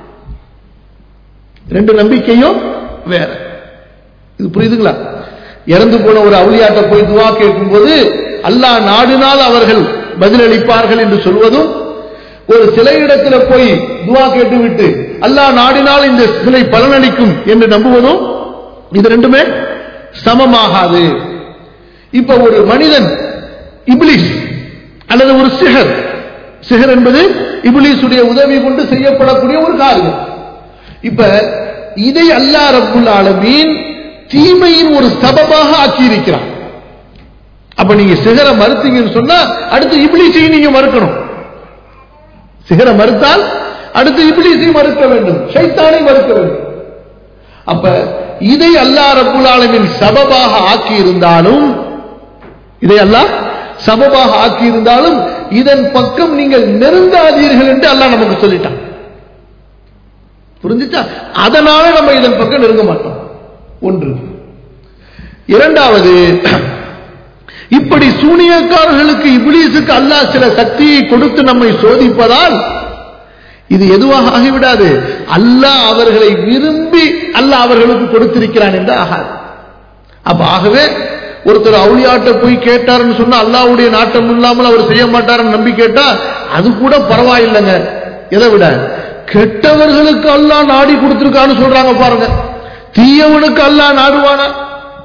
ரெண்டு நம்பிக்கையும் வேற இது புரியுதுங்களா இறந்து போன ஒரு அவுளியாட்ட போய் துவா கேட்கும் போது அல்லாஹ் நாடினால் அவர்கள் பதிலளிப்பார்கள் என்று சொல்வதும் ஒரு சிலை இடத்துல போய் துவா கேட்டுவிட்டு அல்லாஹ் நாடினால் இந்த சிலை பலனளிக்கும் என்று நம்புவதும் இது ரெண்டுமே சமமாகாது இப்ப ஒரு மனிதன் இப்லிஸ் அல்லது ஒரு சிகர் சிகர் என்பது இப்லீஸுடைய உதவி கொண்டு செய்யப்படக்கூடிய ஒரு காரியம் இப்ப இதை அல்லாஹ் ரப்புல் ஆலமீன் தீமையின் ஒரு சபபாக ஆக்கியிருக்கிறான் அப்ப நீங்க சிகர மறுத்தீங்கன்னு சொன்னா அடுத்து இப்லீஸையும் நீங்க மறுக்கணும் சிகர மறுத்தால் அடுத்து இப்லீஸையும் மறுக்க வேண்டும் ஷைத்தானை மறுக்க வேண்டும் அப்ப இதை அல்லாஹ் ரப்புல் ஆலமீன் சபபாக ஆக்கி இருந்தாலும் இதை அல்லாஹ் சபபாக ஆக்கி இருந்தாலும் இதன் பக்கம் நீங்கள் நெருங்காதீர்கள் என்று அல்லாஹ் நமக்கு சொல்லிட்டான் புரிஞ்சுச்சா அதனால நம்ம இதன் பக்கம் நெருங்க மாட்டோம் ஒன்று இரண்டாவது இப்படி சூனியக்காரர்களுக்கு இபிலீசுக்கு அல்லாஹ் சில சக்தியை கொடுத்து நம்மை சோதிப்பதால் இது எதுவாக ஆகிவிடாது அல்லாஹ் அவர்களை விரும்பி அல்லாஹ் அவர்களுக்கு கொடுத்திருக்கிறான் என்று ஆகாது அப்ப ஆகவே ஒருத்தர் அவுளியாட்ட போய் கேட்டாருன்னு சொன்னா அல்லாவுடைய நாட்டம் இல்லாமல் அவர் செய்ய மாட்டாருன்னு நம்பி கேட்டா அது கூட பரவாயில்லைங்க எதை விட கெட்டவர்களுக்கு அல்லாஹ் நாடி கொடுத்திருக்கான்னு சொல்றாங்க பாருங்க தீயவனுக்கு அல்லாஹ் நாடுவானா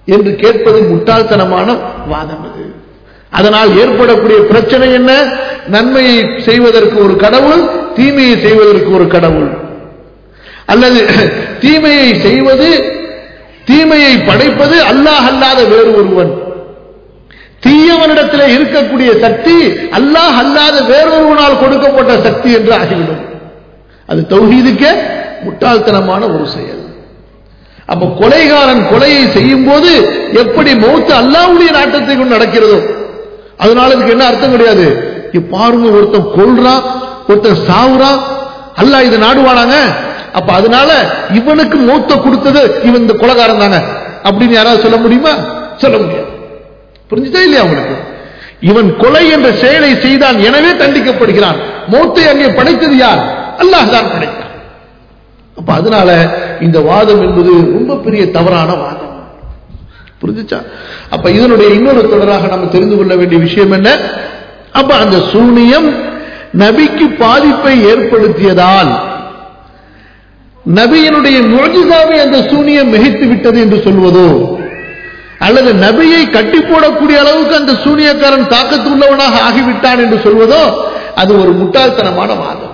என்று கேட்பது முட்டாள்தனமான வாதம் அது அதனால் ஏற்படக்கூடிய பிரச்சனை என்ன நன்மையை செய்வதற்கு ஒரு கடவுள் தீமையை செய்வதற்கு ஒரு கடவுள் அல்லது தீமையை செய்வது தீமையை படைப்பது அல்லாஹ் அல்லாத வேறு ஒருவன் தீயவனிடத்தில் இருக்கக்கூடிய சக்தி அல்லாஹ் அல்லாத வேறொருவனால் கொடுக்கப்பட்ட சக்தி என்று ஆகிவிடும் அது தௌஹீதுக்கே முட்டாள்தனமான ஒரு செயல் அப்ப கொலைகாரன் கொலையை செய்யும் போது எப்படி மௌத்து அல்லாவுடைய நாட்டத்தை கொண்டு நடக்கிறதோ அதனால இதுக்கு என்ன அர்த்தம் கிடையாது இங்க பாருங்க ஒருத்தன் கொல்றான் ஒருத்தன் சாவுறான் அல்லாஹ் இதை நாடுவானாங்க அப்ப அதனால இவனுக்கு மூத்த கொடுத்தது இவன் இந்த கொலகாரன் தானே அப்படின்னு யாராவது சொல்ல முடியுமா சொல்ல முடியாது புரிஞ்சுதா இல்லையா உங்களுக்கு இவன் கொலை என்ற செயலை செய்தான் எனவே தண்டிக்கப்படுகிறான் மௌத்தை அங்கே படைத்தது யார் அல்லாஹ் தான் படைத்தான் அப்ப அதனால இந்த வாதம் என்பது ரொம்ப பெரிய தவறான வாதம் புரிஞ்சுச்சா அப்ப இதனுடைய இன்னொரு தொடராக நம்ம தெரிந்து கொள்ள வேண்டிய விஷயம் என்ன அப்ப அந்த சூனியம் நபிக்கு பாதிப்பை ஏற்படுத்தியதால் நபியினுடைய முழுதாவை அந்த சூனியம் மிகைத்து விட்டது என்று சொல்வதோ அல்லது நபியை கட்டி போடக்கூடிய அளவுக்கு அந்த சூனியக்காரன் தாக்கத்து உள்ளவனாக ஆகிவிட்டான் என்று சொல்வதோ அது ஒரு முட்டாள்தனமான வாதம்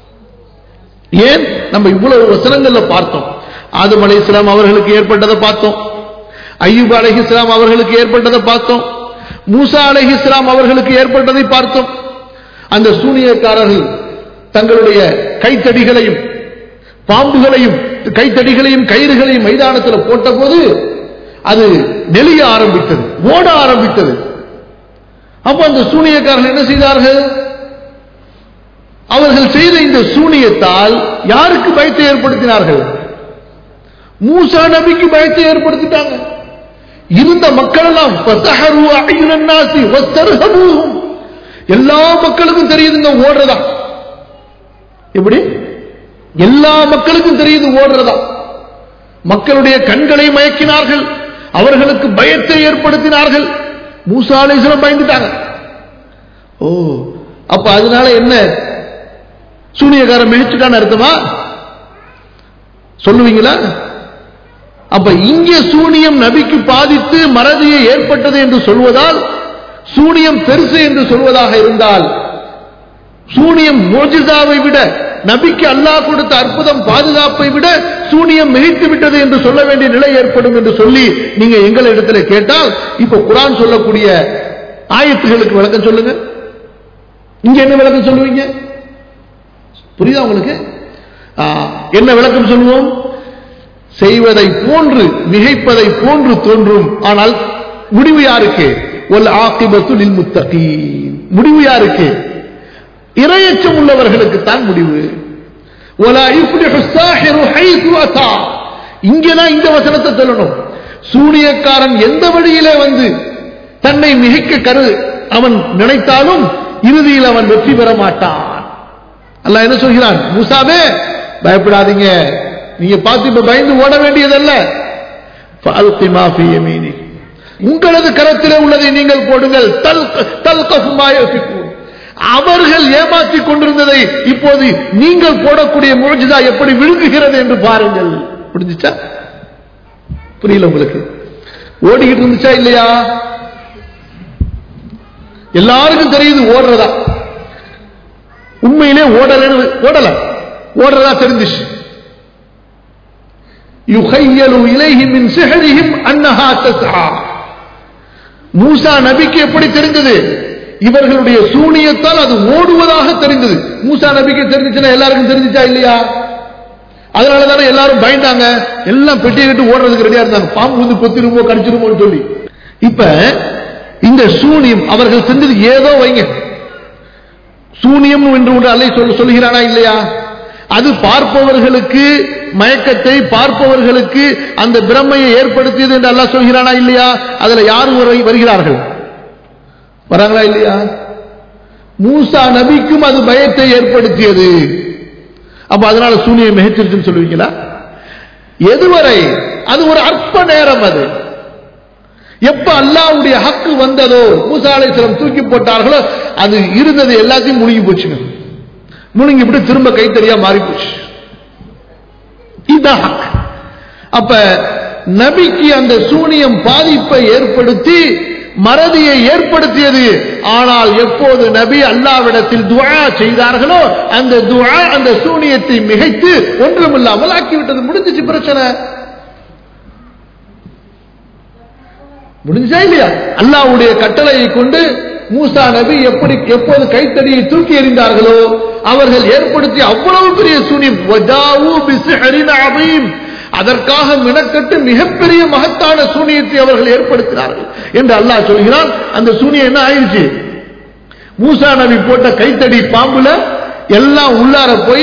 ஏன் நம்ம இவ்வளவு வசனங்கள்ல பார்த்தோம் ஆதம் அலை இஸ்லாம் அவர்களுக்கு ஏற்பட்டதை பார்த்தோம் ஐயூப் அலஹி இஸ்லாம் அவர்களுக்கு ஏற்பட்டதை பார்த்தோம் மூசா அலஹி இஸ்லாம் அவர்களுக்கு ஏற்பட்டதை பார்த்தோம் அந்த சூனியக்காரர்கள் தங்களுடைய கைத்தடிகளையும் பாம்புகளையும் கைத்தடிகளையும் கயிறுகளையும் மைதானத்தில் போட்ட போது அது நெளிய ஆரம்பித்தது ஓட ஆரம்பித்தது அப்ப அந்த சூனியக்காரர்கள் என்ன செய்தார்கள் அவர்கள் செய்த இந்த சூனியத்தால் யாருக்கு பயத்தை ஏற்படுத்தினார்கள் மூசா நபிக்கு பயத்தை ஏற்படுத்திட்டாங்க இருந்த மக்கள் எல்லாம் ஃபஸஹரு அய்யுனன் நாசி வஸ்தர்ஹபூஹும் எல்லா மக்களுக்கும் தெரியுதுங்க ஓடுறதா எப்படி எல்லா மக்களுக்கும் தெரியுது ஓடுறதா மக்களுடைய கண்களை மயக்கினார்கள் அவர்களுக்கு பயத்தை ஏற்படுத்தினார்கள் மூசா அலைஹிஸ்ஸலாம் பயந்துட்டாங்க ஓ அப்ப அதனால என்ன சூனியக்காரன் மிதிச்சுட்டான்னு அர்த்தமா சொல்லுவீங்களா அப்ப இங்கே சூனியம் நபிக்கு பாதித்து மறதியை ஏற்பட்டது என்று சொல்வதால் சூனியம் பெருசு என்று சொல்வதாக இருந்தால் சூனியம் மோஜிசாவை விட நபிக்கு அல்லாஹ் கொடுத்த அற்புதம் பாதுகாப்பை விட சூனியம் மிகைத்து விட்டது என்று சொல்ல வேண்டிய நிலை ஏற்படும் என்று சொல்லி நீங்க எங்களிடத்துல கேட்டால் இப்ப குரான் சொல்லக்கூடிய ஆயத்துகளுக்கு விளக்கம் சொல்லுங்க இங்க என்ன விளக்கம் சொல்லுவீங்க புரியுதா உங்களுக்கு ஆ, என்ன விளக்கம் சொல்லுவோம் செய்வதை போன்று மிகைப்பதை போன்று தோன்றும் ஆனால் முடிவு யாருக்கு ஒல் ஆக்கிபத்து லில் முத்தகீன் முடிவு யாருக்கு இரையச்சம் உள்ளவர்களுக்கு தான் முடிவு ஒலா யுஃப்லிஹு ஸாஹிரு ஹைது அத்தா இங்கதான் இந்த வசனத்தை சொல்லணும் சூனியக்காரன் எந்த வழியிலே வந்து தன்னை மிகைக்க கரு அவன் நினைத்தாலும் இறுதியில் அவன் வெற்றி பெற மாட்டான் அல்லாஹ் என்ன சொல்கிறான் மூசாவே பயப்படாதீங்க நீங்க பார்த்து இப்ப பயந்து ஓட வேண்டியதல்ல فألق ما في يمينك. உங்களது கரத்திலே உள்ளதை நீங்கள் போடுங்கள் தல்க- தல்கஃபு மா யஃபிகூன். அவர்கள் ஏமாற்றிக் கொண்டிருந்ததை இப்போது நீங்கள் போடக்கூடிய முழுஜிதா எப்படி விழுங்குகிறது என்று பாருங்கள் புரிஞ்சுச்சா புரியல உங்களுக்கு ஓடிக்கிட்டு இருந்துச்சா இல்லையா எல்லாருக்கும் தெரியுது ஓடுறதா உண்மையிலே ஓடலன்னு ஓடல ஓடுறதா தெரிஞ்சுச்சு யுகையலு இலைஹி மின் சிஹரிஹிம் அன்னஹா தஸ்ஆ மூசா நபிக்கு எப்படி தெரிந்தது இவர்களுடைய சூனியத்தால் அது ஓடுவதாக தெரிந்தது மூசா நபிக்கு தெரிஞ்சுச்சுன்னா எல்லாருக்கும் தெரிஞ்சுச்சா இல்லையா அதனால தானே எல்லாரும் பயந்தாங்க எல்லாம் பெட்டியை கட்டு ஓடுறதுக்கு ரெடியா இருந்தாங்க பாம்பு வந்து கொத்திருமோ கடிச்சிருமோன்னு சொல்லி இப்ப இந்த சூனியம் அவர்கள் செஞ்சது ஏதோ வைங்க சூனியம் என்று ஒன்று அல்லை சொல்ல சொல்கிறானா இல்லையா அது பார்ப்பவர்களுக்கு மயக்கத்தை பார்ப்பவர்களுக்கு அந்த பிரம்மையை ஏற்படுத்தியது என்று அல்லாஹ் சொல்கிறானா இல்லையா அதுல யார் வரு- வருகிறார்கள் வராங்களா இல்லையா மூசா நபிக்கும் அது பயத்தை ஏற்படுத்தியது அப்ப அதனால சூனியம் மிகச்சிருச்சுன்னு சொல்லுவீங்களா எதுவரை அது ஒரு அற்ப நேரம் அது எப்ப அல்லாஹ்வுடைய ஹக்கு வந்ததோ மூசா அலைஹிஸ்ஸலாம் தூக்கி போட்டார்களோ அது இருந்தது எல்லாத்தையும் முழுங்கி போச்சுங்க முழுங்கி விட்டு திரும்ப கைத்தறியா மாறி போச்சு இதுதான் ஹக் அப்ப நபிக்கு அந்த சூனியம் பாதிப்பை ஏற்படுத்தி மறதியை ஏற்படுத்தியது ஆனால் எப்போது நபி அல்லாவிடத்தில் துஆ செய்தார்களோ அந்த துஆ அந்த சூனியத்தை மிகைத்து ஒன்றுமில்லாமல் ஆக்கிவிட்டது முடிஞ்சிச்சு பிரச்சனை முடிஞ்சா இல்லையா அல்லாவுடைய கட்டளையை கொண்டு மூசா நபி எப்படி எப்போது கைத்தடியை தூக்கி எறிந்தார்களோ அவர்கள் ஏற்படுத்திய அவ்வளவு பெரிய சூனியம் வஜாவு பிஸ்ஹரின் அதீம். அதற்காக மினக்கட்டு மிகப்பெரிய மகத்தான சூனியத்தை அவர்கள் ஏற்படுத்தினார்கள் என்று அல்லாஹ் சொல்கிறான் அந்த சூனியம் என்ன ஆயிடுச்சு மூசா நபி போட்ட கைத்தடி பாம்புல எல்லாம் உள்ளார போய்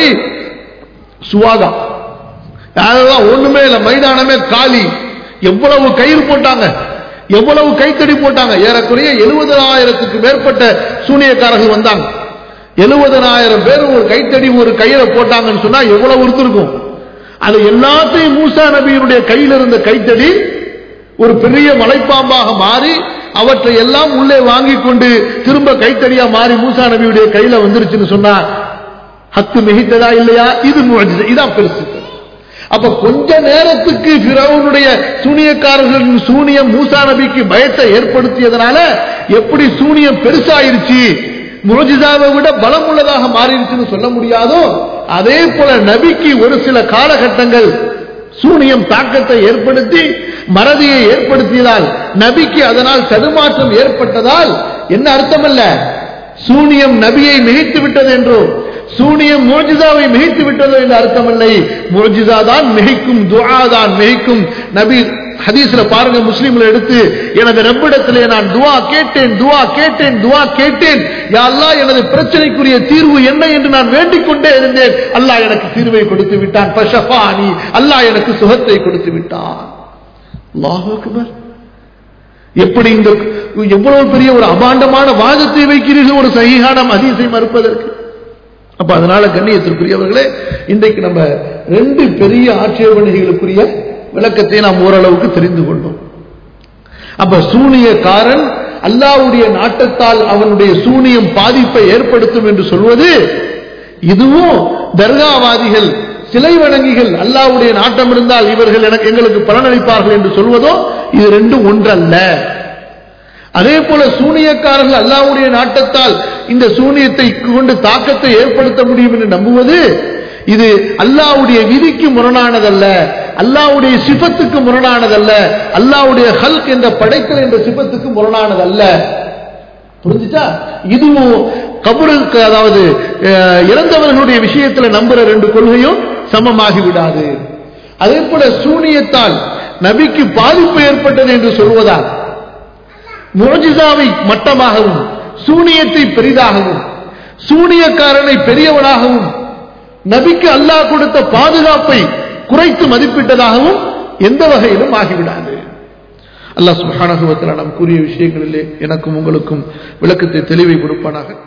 சுவாகா அதெல்லாம் ஒண்ணுமே இல்ல மைதானமே காலி எவ்வளவு கயிறு போட்டாங்க எவ்வளவு கைத்தடி போட்டாங்க ஏறக்குறைய எழுபதனாயிரத்துக்கு மேற்பட்ட சூனியக்காரர்கள் வந்தாங்க எழுபதனாயிரம் பேர் ஒரு கைத்தடி ஒரு கயிறை போட்டாங்கன்னு சொன்னா எவ்வளவு இருந்திருக்கும் அது எல்லாத்தையும் மூசா நபியினுடைய கையில் இருந்த கைத்தடி ஒரு பெரிய மலைப்பாம்பாக மாறி அவற்றை எல்லாம் உள்ளே வாங்கி கொண்டு திரும்ப கைத்தடியா மாறி மூசா நபியுடைய கையில வந்துருச்சுன்னு சொன்னா ஹத்து மிகித்ததா இல்லையா இது முஅஜிஸா. இதான் பெருசு அப்ப கொஞ்ச நேரத்துக்கு பிறவனுடைய சூனியக்காரர்களின் சூனியம் மூசா நபிக்கு பயத்தை ஏற்படுத்தியதனால எப்படி சூனியம் பெருசாயிருச்சு முரஜிதாவை விட பலம் உள்ளதாக மாறிடுச்சுன்னு சொல்ல முடியாதோ அதே போல நபிக்கு ஒரு சில காலகட்டங்கள் சூனியம் தாக்கத்தை ஏற்படுத்தி மறதியை ஏற்படுத்தியதால் நபிக்கு அதனால் தடுமாற்றம் ஏற்பட்டதால் என்ன அர்த்தமல்ல சூனியம் நபியை மிகைத்து விட்டது என்றோ சூனியம் மோஜிதாவை மிகைத்து விட்டதோ என்று அர்த்தமில்லை மோஜிதா தான் மிகைக்கும் துஆ தான் மிகைக்கும் நபி ஹதீஸ்ல பாருங்க முஸ்லிம்ல எடுத்து எனது ரப்பிடத்திலே நான் துஆ கேட்டேன் துஆ கேட்டேன் துஆ கேட்டேன் யா அல்லாஹ் எனது பிரச்சனைக்குரிய தீர்வு என்ன என்று நான் வேண்டிக் கொண்டே இருந்தேன் அல்லாஹ் எனக்கு தீர்வை கொடுத்து விட்டான் ஃபஷஃபானி அல்லாஹ் எனக்கு சுகத்தை கொடுத்து விட்டான் அல்லாஹு அக்பர் எப்படி இந்த எவ்வளவு பெரிய ஒரு அபாண்டமான வாதத்தை வைக்கிறீர்கள் ஒரு சகிகான ஹதீஸை மறுப்பதற்கு அப்ப அதனால கண்ணியத்திற்குரியவர்களே இன்றைக்கு நம்ம ரெண்டு பெரிய ஆட்சேபனைகளுக்குரிய விளக்கத்தை நாம் ஓரளவுக்கு தெரிந்து கொண்டோம் அப்ப சூனியக்காரன் அல்லாவுடைய நாட்டத்தால் அவனுடைய சூனியம் பாதிப்பை ஏற்படுத்தும் என்று சொல்வது இதுவும் தர்காவாதிகள் சிலை வணங்கிகள் அல்லாவுடைய நாட்டம் இருந்தால் இவர்கள் எனக்கு எங்களுக்கு பலனளிப்பார்கள் என்று சொல்வதோ இது ரெண்டும் ஒன்றல்ல அதே போல சூனியக்காரர்கள் அல்லாவுடைய நாட்டத்தால் இந்த சூனியத்தை கொண்டு தாக்கத்தை ஏற்படுத்த முடியும் என்று நம்புவது இது அல்லாவுடைய விதிக்கு முரணானதல்ல அல்லாவுடைய சிபத்துக்கு முரணானதல்ல அல்லாவுடைய ஹல்க் என்ற படைத்தல் என்ற சிபத்துக்கு முரணானதல்ல புரிஞ்சுச்சா இதுவும் கபருக்கு அதாவது அஹ், இறந்தவர்களுடைய விஷயத்துல நம்புற ரெண்டு கொள்கையும் சமமாகி விடாது அதே போல சூனியத்தால் நபிக்கு பாதிப்பு ஏற்பட்டது என்று சொல்வதால் முஜிசாவை மட்டமாகவும் சூனியத்தை பெரிதாகவும் சூனியக்காரனை பெரியவனாகவும் நபிக்கு அல்லாஹ் கொடுத்த பாதுகாப்பை குறைத்து மதிப்பிட்டதாகவும் எந்த வகையிலும் ஆகிவிடாது அல்லாஹ் சுப்ஹானஹு வ தஆலா நாம் கூறிய விஷயங்களிலே எனக்கும் உங்களுக்கும் விளக்கத்தை தெளிவை கொடுப்பானாக